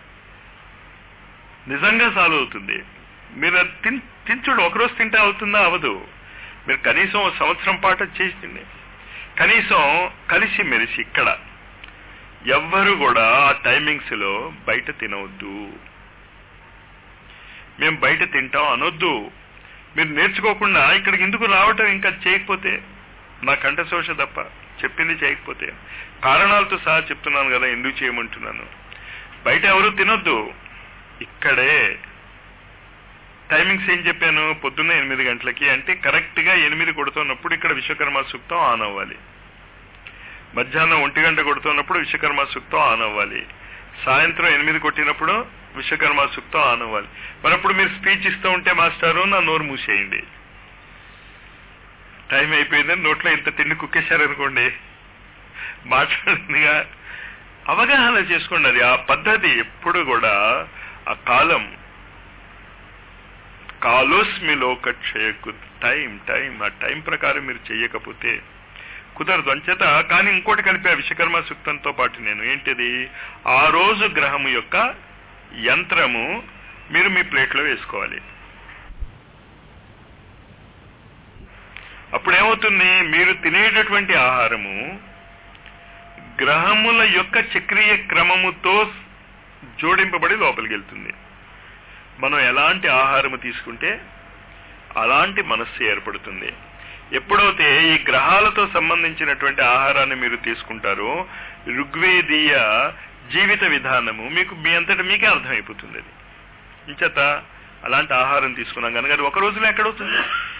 A: నిజంగా సాల్వ్ అవుతుంది మీరు అది తిన్ తినచుడు ఒకరోజు తింటే అవుతుందా అవదు మీరు కనీసం ఒక సంవత్సరం పాటు చేసింది కనీసం కలిసి మెలిసి ఇక్కడ ఎవ్వరు కూడా ఆ టైమింగ్స్ లో బయట తినవద్దు మేము బయట తింటాం అనొద్దు మీరు నేర్చుకోకుండా ఇక్కడికి ఎందుకు రావటం ఇంకా చేయకపోతే నా కంఠశోష తప్ప చెప్పింది చేయకపోతే కారణాలతో సహా చెప్తున్నాను కదా ఎందుకు చేయమంటున్నాను బయట ఎవరు తినొద్దు ఇక్కడే టైమింగ్స్ ఏం చెప్పాను పొద్దున్న ఎనిమిది గంటలకి అంటే కరెక్ట్ గా ఎనిమిది కొడుతున్నప్పుడు ఇక్కడ విశ్వకర్మ సూక్తం ఆన్ అవ్వాలి మధ్యాహ్నం ఒంటి గంట కొడుతున్నప్పుడు విశ్వకర్మ సూక్తం ఆన్ అవ్వాలి సాయంత్రం ఎనిమిది కొట్టినప్పుడు విశ్వకర్మ సూక్తం ఆన్ అవ్వాలి మరి అప్పుడు మీరు స్పీచ్ ఇస్తూ ఉంటే మాస్టారు నా నోరు మూసేయండి టైం అయిపోయిందని నోట్లో ఇంత తిండి కుక్కేశారనుకోండి మాట్లాడిందిగా అవగాహన చేసుకోండి అది ఆ పద్ధతి ఎప్పుడు కూడా ఆ కాలం కాలోస్మి లోకక్షయకు టైం టైం ఆ టైం ప్రకారం మీరు చెయ్యకపోతే కుదరదు అంచేత కానీ ఇంకోటి కలిపి ఆ విశ్వకర్మ సూక్తంతో పాటు నేను ఏంటిది ఆ రోజు గ్రహము యొక్క యంత్రము మీరు మీ ప్లేట్లో వేసుకోవాలి అప్పుడు ఏమవుతుంది మీరు తినేటటువంటి ఆహారము గ్రహముల యొక్క చక్రీయ క్రమముతో జోడింపబడి లోపలికి వెళ్తుంది మనం ఎలాంటి ఆహారము తీసుకుంటే అలాంటి మనస్సు ఏర్పడుతుంది ఎప్పుడైతే ఈ గ్రహాలతో సంబంధించినటువంటి ఆహారాన్ని మీరు తీసుకుంటారో ఋగ్వేదీయ జీవిత విధానము మీకు మీ అంతటా మీకే అర్థమైపోతుంది అది ఇంచేత అలాంటి ఆహారం తీసుకున్నాం కనుక అది ఒక రోజులో ఎక్కడవుతుంది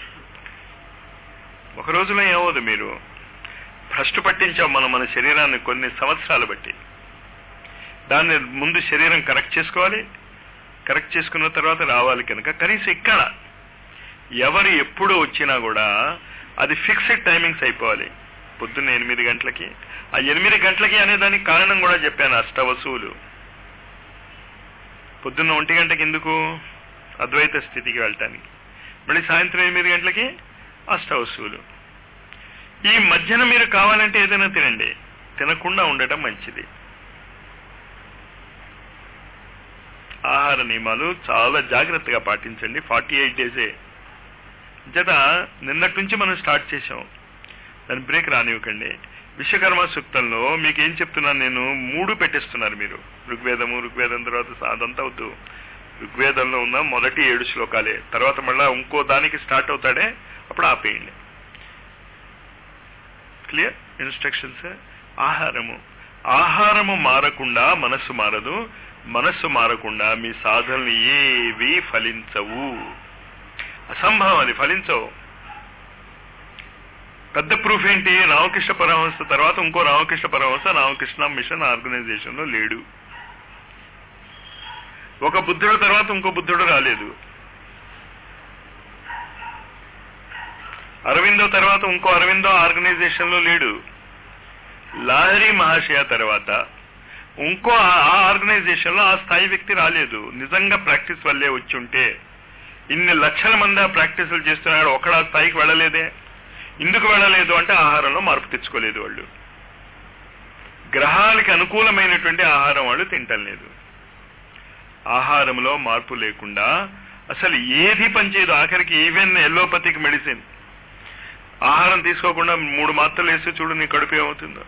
A: ఒక రోజులో ఏమవుదు మీరు భ్రష్టు పట్టించాం మనం మన శరీరాన్ని కొన్ని సంవత్సరాలు బట్టి దాన్ని ముందు శరీరం కరెక్ట్ చేసుకోవాలి కరెక్ట్ చేసుకున్న తర్వాత రావాలి కనుక కనీసం ఇక్కడ ఎవరు ఎప్పుడు వచ్చినా కూడా అది ఫిక్స్డ్ టైమింగ్స్ అయిపోవాలి పొద్దున్న ఎనిమిది గంటలకి ఆ ఎనిమిది గంటలకి అనే దానికి కారణం కూడా చెప్పాను అష్టవసువులు పొద్దున్న ఒంటి గంటకి ఎందుకు అద్వైత స్థితికి వెళ్ళటానికి మళ్ళీ సాయంత్రం ఎనిమిది గంటలకి అష్టవస్తువులు ఈ మధ్యన మీరు కావాలంటే ఏదైనా తినండి తినకుండా ఉండటం మంచిది ఆహార నియమాలు చాలా జాగ్రత్తగా పాటించండి ఫార్టీ ఎయిట్ డేసే జత నిన్నటి నుంచి మనం స్టార్ట్ చేసాం దాని బ్రేక్ రానివ్వకండి విశ్వకర్మ సూక్తంలో మీకు ఏం చెప్తున్నాను నేను మూడు పెట్టేస్తున్నారు మీరు ఋగ్వేదము ఋగ్వేదం తర్వాత అదంతా వద్దు ఋగ్వేదంలో ఉన్న మొదటి ఏడు శ్లోకాలే తర్వాత మళ్ళా ఇంకో దానికి స్టార్ట్ అవుతాడే అప్పుడు ఆపేయండి క్లియర్ ఇన్స్ట్రక్షన్స్ ఆహారము ఆహారము మారకుండా మనస్సు మారదు మనస్సు మారకుండా మీ సాధనలు ఏవి ఫలించవు అసంభవం అది ఫలించవు పెద్ద ప్రూఫ్ ఏంటి రామకృష్ణ పరమహంస తర్వాత ఇంకో రామకృష్ణ పరమహంస రామకృష్ణ మిషన్ ఆర్గనైజేషన్ లో లేడు ఒక బుద్ధుడు తర్వాత ఇంకో బుద్ధుడు రాలేదు అరవిందో తర్వాత ఇంకో అరవిందో ఆర్గనైజేషన్ లో లేడు లాహరి మహాశయ తర్వాత ఇంకో ఆ ఆర్గనైజేషన్ లో ఆ స్థాయి వ్యక్తి రాలేదు నిజంగా ప్రాక్టీస్ వల్లే వచ్చి ఉంటే ఇన్ని లక్షల మంది ఆ ప్రాక్టీసులు చేస్తున్నాడు ఒకడా స్థాయికి వెళ్ళలేదే ఎందుకు వెళ్ళలేదు అంటే ఆహారంలో మార్పు తెచ్చుకోలేదు వాళ్ళు గ్రహాలకి అనుకూలమైనటువంటి ఆహారం వాళ్ళు తింటం లేదు ఆహారంలో మార్పు లేకుండా అసలు ఏది పనిచేయదు ఆఖరికి ఈవెన్ ఎల్లోపతిక్ మెడిసిన్ ఆహారం తీసుకోకుండా మూడు మాత్రలు వేస్తే చూడు నీ కడుపు ఏమవుతుందో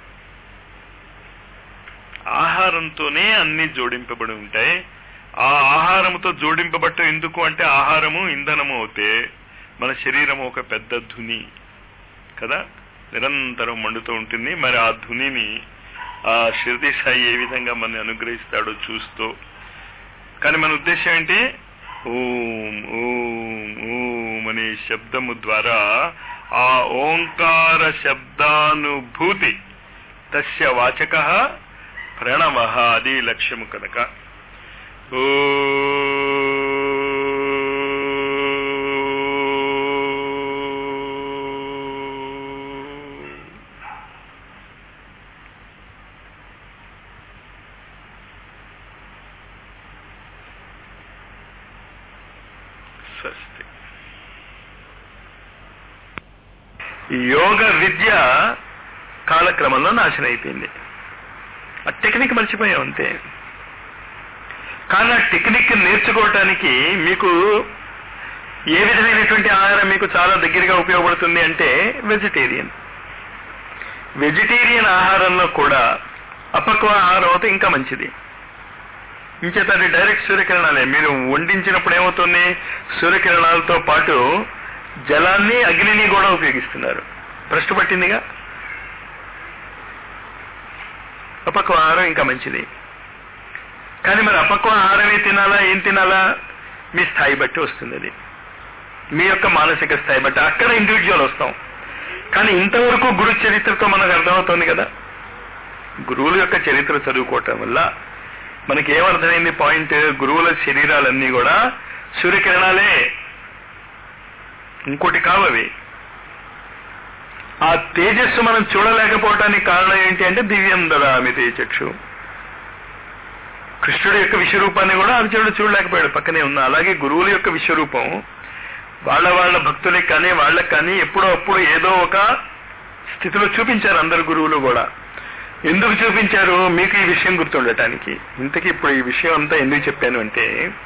A: ఆహారంతోనే అన్ని జోడింపబడి ఉంటాయి ఆ ఆహారముతో జోడింపబట్ట ఎందుకు అంటే ఆహారము ఇంధనము అవుతే మన శరీరము ఒక పెద్ద ధుని కదా నిరంతరం మండుతూ ఉంటుంది మరి ఆ ధునిని ఆ షిర్ది సాయి ఏ విధంగా మన అనుగ్రహిస్తాడో చూస్తూ కానీ మన ఉద్దేశం ఏంటి ఓం ఓం ఓం అనే శబ్దము ద్వారా ఆ ఓంకార శబ్దానుభూతి తస్య వాచక ప్రణవ అది లక్ష్యము కనుక ఓ స్వస్తి యోగ విద్య కాలక్రమంలో నాశనం అయిపోయింది ఆ టెక్నిక్ మర్చిపోయాం అంతే కానీ ఆ టెక్నిక్ నేర్చుకోవటానికి మీకు ఏ విధమైనటువంటి ఆహారం మీకు చాలా దగ్గరగా ఉపయోగపడుతుంది అంటే వెజిటేరియన్ వెజిటేరియన్ ఆహారంలో కూడా అపక్వ ఆహారం అయితే ఇంకా మంచిది ఇంచేత అది డైరెక్ట్ సూర్యకిరణాలే మీరు వండించినప్పుడు ఏమవుతుంది సూర్యకిరణాలతో పాటు జలాన్ని అగ్నిని కూడా ఉపయోగిస్తున్నారు ప్రశ్న పట్టిందిగా అపక్వ ఆహారం ఇంకా మంచిది కానీ మరి అపక్వ ఆహారమే తినాలా ఏం తినాలా మీ స్థాయి బట్టి వస్తుంది అది మీ యొక్క మానసిక స్థాయి బట్టి అక్కడ ఇండివిజువల్ వస్తాం కానీ ఇంతవరకు గురు చరిత్రతో మనకు అర్థమవుతుంది కదా గురువుల యొక్క చరిత్ర చదువుకోవటం వల్ల మనకి ఏమర్థమైంది పాయింట్ గురువుల శరీరాలన్నీ కూడా సూర్యకిరణాలే ఇంకోటి కావవి ఆ తేజస్సు మనం చూడలేకపోవటానికి కారణం ఏంటి అంటే దివ్యం దదామి తేజక్షు కృష్ణుడి యొక్క విశ్వరూపాన్ని కూడా అర్జునుడు చూడలేకపోయాడు పక్కనే ఉన్న అలాగే గురువుల యొక్క విశ్వరూపం వాళ్ళ వాళ్ళ భక్తులకి కానీ వాళ్ళకి కానీ ఎప్పుడో అప్పుడు ఏదో ఒక స్థితిలో చూపించారు అందరు గురువులు కూడా ఎందుకు చూపించారు మీకు ఈ విషయం గుర్తుండటానికి ఇంతకీ ఇప్పుడు ఈ విషయం అంతా ఎందుకు చెప్పాను అంటే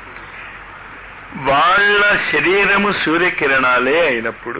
A: వాళ్ళ శరీరము సూర్యకిరణాలే అయినప్పుడు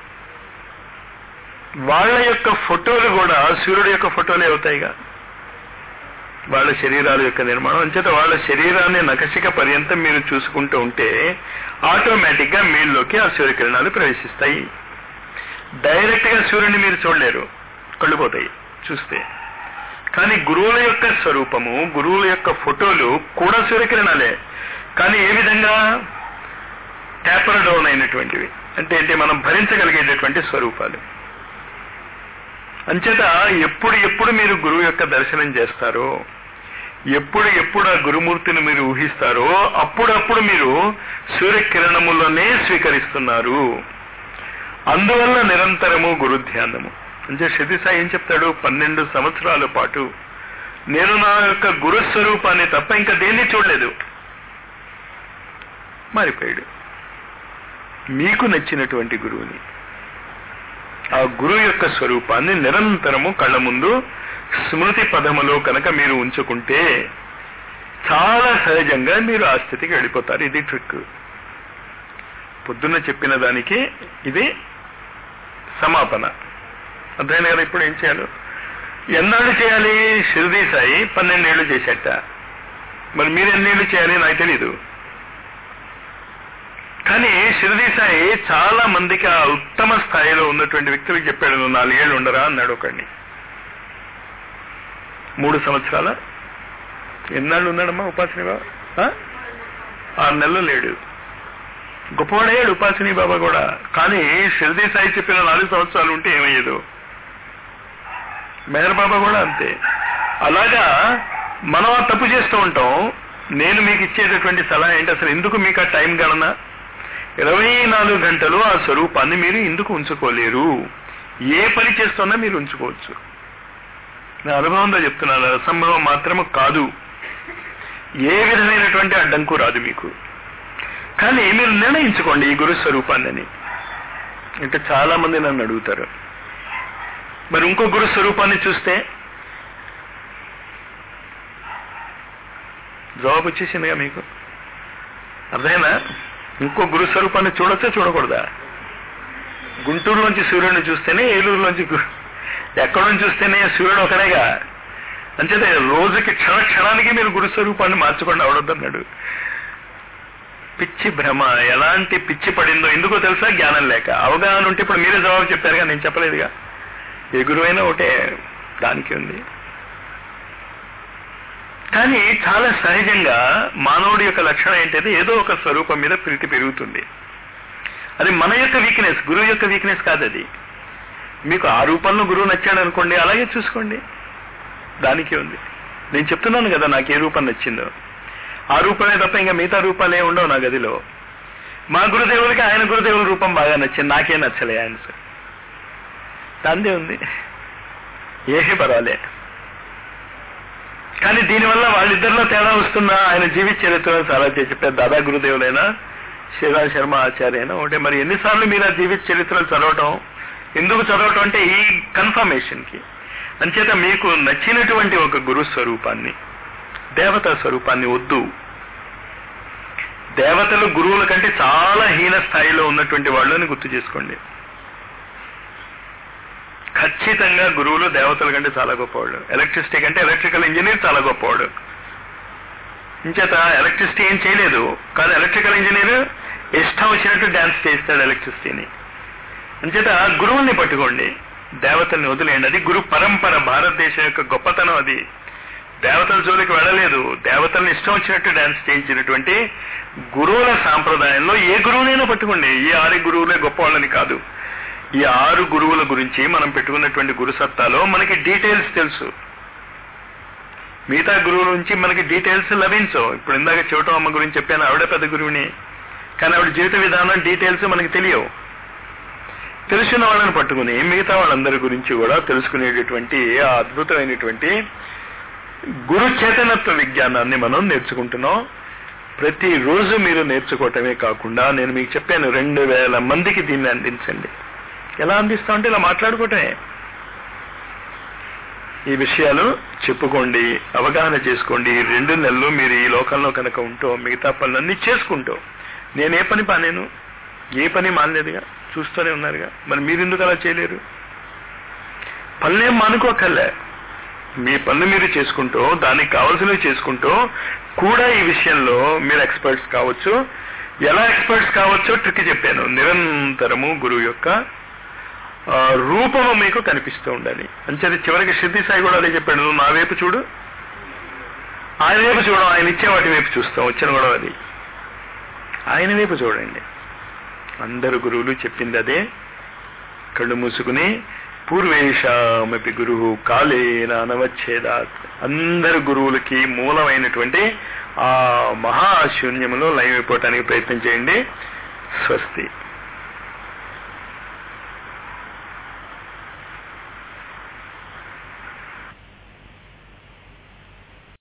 A: వాళ్ళ యొక్క ఫోటోలు కూడా సూర్యుడి యొక్క ఫోటోలే అవుతాయిగా వాళ్ళ శరీరాల యొక్క నిర్మాణం అంచేత వాళ్ళ శరీరాన్ని నకసిక పర్యంతం మీరు చూసుకుంటూ ఉంటే ఆటోమేటిక్ గా మీల్లోకి ఆ సూర్యకిరణాలు ప్రవేశిస్తాయి డైరెక్ట్ గా సూర్యుని మీరు చూడలేరు కళ్ళు పోతాయి చూస్తే కానీ గురువుల యొక్క స్వరూపము గురువుల యొక్క ఫోటోలు కూడా సూర్యకిరణాలే కానీ ఏ విధంగా ట్యాపర్ డౌన్ అయినటువంటివి అంటే ఏంటి మనం భరించగలిగేటటువంటి స్వరూపాలు అంచేత ఎప్పుడు ఎప్పుడు మీరు గురువు యొక్క దర్శనం చేస్తారో ఎప్పుడు ఎప్పుడు ఆ గురుమూర్తిని మీరు ఊహిస్తారో అప్పుడప్పుడు మీరు సూర్యకిరణములోనే స్వీకరిస్తున్నారు అందువల్ల నిరంతరము గురుధ్యానము అంటే శిదిసాయి ఏం చెప్తాడు పన్నెండు సంవత్సరాల పాటు నేను నా యొక్క గురుస్వరూపాన్ని తప్ప ఇంకా దేన్ని చూడలేదు మారిపోయాడు మీకు నచ్చినటువంటి గురువుని ఆ గురువు యొక్క స్వరూపాన్ని నిరంతరము కళ్ళ ముందు స్మృతి పదములో కనుక మీరు ఉంచుకుంటే చాలా సహజంగా మీరు ఆ స్థితికి వెళ్ళిపోతారు ఇది ట్రిక్ పొద్దున్న చెప్పిన దానికి ఇది సమాపన అర్థమైంది కదా ఇప్పుడు ఏం చేయాలి ఎన్నాళ్ళు చేయాలి షిరిడి సాయి పన్నెండేళ్లు చేసేట మరి మీరు ఎన్నేళ్ళు చేయాలి నాకు తెలీదు కానీ షిరిడి సాయి చాలా మందికి ఆ ఉత్తమ స్థాయిలో ఉన్నటువంటి వ్యక్తులకు చెప్పాడు నువ్వు నాలుగేళ్లు ఉండరా అన్నాడు ఒకడిని మూడు సంవత్సరాల ఎన్నాళ్ళు ఉన్నాడమ్మా ఉపాసిని బాబా ఆరు నెలలు లేడు గొప్పవాడయ్యాడు ఉపాసిని బాబా కూడా కానీ షిరిడి సాయి చెప్పిన నాలుగు సంవత్సరాలు ఉంటే ఏమయ్యేదు మెహర్ బాబా కూడా అంతే అలాగా మనం ఆ తప్పు చేస్తూ ఉంటాం నేను మీకు ఇచ్చేటటువంటి సలహా ఏంటి అసలు ఎందుకు మీకు ఆ టైం గణన ఇరవై నాలుగు గంటలు ఆ స్వరూపాన్ని మీరు ఎందుకు ఉంచుకోలేరు ఏ పని చేస్తున్నా మీరు ఉంచుకోవచ్చు నా అనుభవంలో చెప్తున్నాను అసంభవం మాత్రము కాదు ఏ విధమైనటువంటి అడ్డంకు రాదు మీకు కానీ మీరు నిర్ణయించుకోండి ఈ గురు స్వరూపాన్ని అంటే చాలా మంది నన్ను అడుగుతారు మరి ఇంకో గురు స్వరూపాన్ని చూస్తే జవాబు వచ్చేసిందిగా మీకు అర్థమైనా ఇంకో గురు స్వరూపాన్ని చూడొచ్చా చూడకూడదా గుంటూరులోంచి సూర్యుడిని చూస్తేనే ఏలూరులోంచి గు- ఎక్కడి నుంచి చూస్తేనే సూర్యుడు ఒకడేగా అంచేతే రోజుకి క్షణ క్షణానికి మీరు గురు స్వరూపాన్ని మార్చుకోండి అవడొద్దన్నాడు పిచ్చి భ్రమ ఎలాంటి పిచ్చి పడిందో ఎందుకో తెలుసా జ్ఞానం లేక అవగాహన ఉంటే ఇప్పుడు మీరే జవాబు చెప్పారుగా నేను చెప్పలేదుగా ఏ గురువైనా ఒకటే దానికి ఉంది కానీ చాలా సహజంగా మానవుడి యొక్క లక్షణం ఏంటంటే ఏదో ఒక స్వరూపం మీద ప్రీతి పెరుగుతుంది అది మన యొక్క వీక్నెస్ గురువు యొక్క వీక్నెస్ కాదు అది మీకు ఆ రూపంలో గురువు నచ్చాడు అనుకోండి అలాగే చూసుకోండి దానికి ఉంది నేను చెప్తున్నాను కదా నాకు ఏ రూపం నచ్చిందో ఆ రూపమే తప్ప ఇంకా మిగతా రూపాలే ఉండవు నా గదిలో మా గురుదేవులకి ఆయన గురుదేవుల రూపం బాగా నచ్చింది నాకే నచ్చలే ఆయన సార్ దాందే ఉంది ఏహే పర్వాలే కానీ దీనివల్ల వాళ్ళిద్దరిలో తేడా వస్తున్నా ఆయన జీవిత చరిత్ర చాలా చెప్పారు దాదా గురుదేవులైనా శ్రీరామ్ శర్మ ఆచార్య అయినా ఒకటే మరి ఎన్నిసార్లు మీరు ఆ జీవిత చరిత్రలు చదవటం ఎందుకు చదవటం అంటే ఈ కన్ఫర్మేషన్ కి అంచేత మీకు నచ్చినటువంటి ఒక గురు స్వరూపాన్ని దేవతా స్వరూపాన్ని వద్దు దేవతలు గురువుల కంటే చాలా హీన స్థాయిలో ఉన్నటువంటి వాళ్ళని గుర్తు చేసుకోండి ఖచ్చితంగా గురువులు దేవతల కంటే చాలా గొప్పవాడు ఎలక్ట్రిసిటీ కంటే ఎలక్ట్రికల్ ఇంజనీర్ చాలా గొప్పవాడు ఇంచేత ఎలక్ట్రిసిటీ ఏం చేయలేదు కాదు ఎలక్ట్రికల్ ఇంజనీర్ ఇష్టం వచ్చినట్టు డాన్స్ చేస్తాడు ఎలక్ట్రిసిటీని అంచేత గురువుల్ని పట్టుకోండి దేవతల్ని వదిలేయండి అది గురు పరంపర భారతదేశం యొక్క గొప్పతనం అది దేవతల జోలికి వెళ్ళలేదు దేవతల్ని ఇష్టం వచ్చినట్టు డాన్స్ చేయించినటువంటి గురువుల సాంప్రదాయంలో ఏ గురువునైనా పట్టుకోండి ఈ ఆరు గురువులే గొప్పవాళ్ళని కాదు ఈ ఆరు గురువుల గురించి మనం పెట్టుకున్నటువంటి గురు సత్తాలో మనకి డీటెయిల్స్ తెలుసు మిగతా గురువుల నుంచి మనకి డీటెయిల్స్ లభించవు ఇప్పుడు ఇందాక చెవటం అమ్మ గురించి చెప్పాను ఆవిడ పెద్ద గురువుని కానీ ఆవిడ జీవిత విధానం డీటెయిల్స్ మనకి తెలియవు తెలిసిన వాళ్ళని పట్టుకుని మిగతా వాళ్ళందరి గురించి కూడా తెలుసుకునేటటువంటి ఆ అద్భుతమైనటువంటి గురు చేతనత్వ విజ్ఞానాన్ని మనం నేర్చుకుంటున్నాం ప్రతిరోజు మీరు నేర్చుకోవటమే కాకుండా నేను మీకు చెప్పాను రెండు వేల మందికి దీన్ని అందించండి ఎలా అందిస్తాం అంటే ఇలా మాట్లాడుకోవటమే ఈ విషయాలు చెప్పుకోండి అవగాహన చేసుకోండి ఈ రెండు నెలలు మీరు ఈ లోకంలో కనుక ఉంటూ మిగతా పనులన్నీ చేసుకుంటూ నేను ఏ పని పానేను ఏ పని మానలేదుగా చూస్తూనే ఉన్నారుగా మరి మీరు ఎందుకు అలా చేయలేరు పనులేం మానుకోకర్లే మీ పనులు మీరు చేసుకుంటూ దానికి కావాల్సినవి చేసుకుంటూ కూడా ఈ విషయంలో మీరు ఎక్స్పర్ట్స్ కావచ్చు ఎలా ఎక్స్పర్ట్స్ కావచ్చో ట్రిక్ చెప్పాను నిరంతరము గురువు యొక్క ఆ, రూపము మీకు కనిపిస్తూ ఉండాలి అంచేది చివరికి సిద్ధి సాయి కూడా అదే చెప్పాడు నువ్వు నా వైపు చూడు ఆయన వైపు చూడడం ఆయన ఇచ్చే వాటి వైపు చూస్తాం వచ్చిన కూడా అది ఆయన వైపు చూడండి అందరు గురువులు చెప్పింది అదే కళ్ళు మూసుకుని పూర్వేషామపి గురువు కాలేన అనవచ్చేదాత్ అందరు గురువులకి మూలమైనటువంటి ఆ మహాశూన్యములో లయం అయిపోవటానికి ప్రయత్నం చేయండి స్వస్తి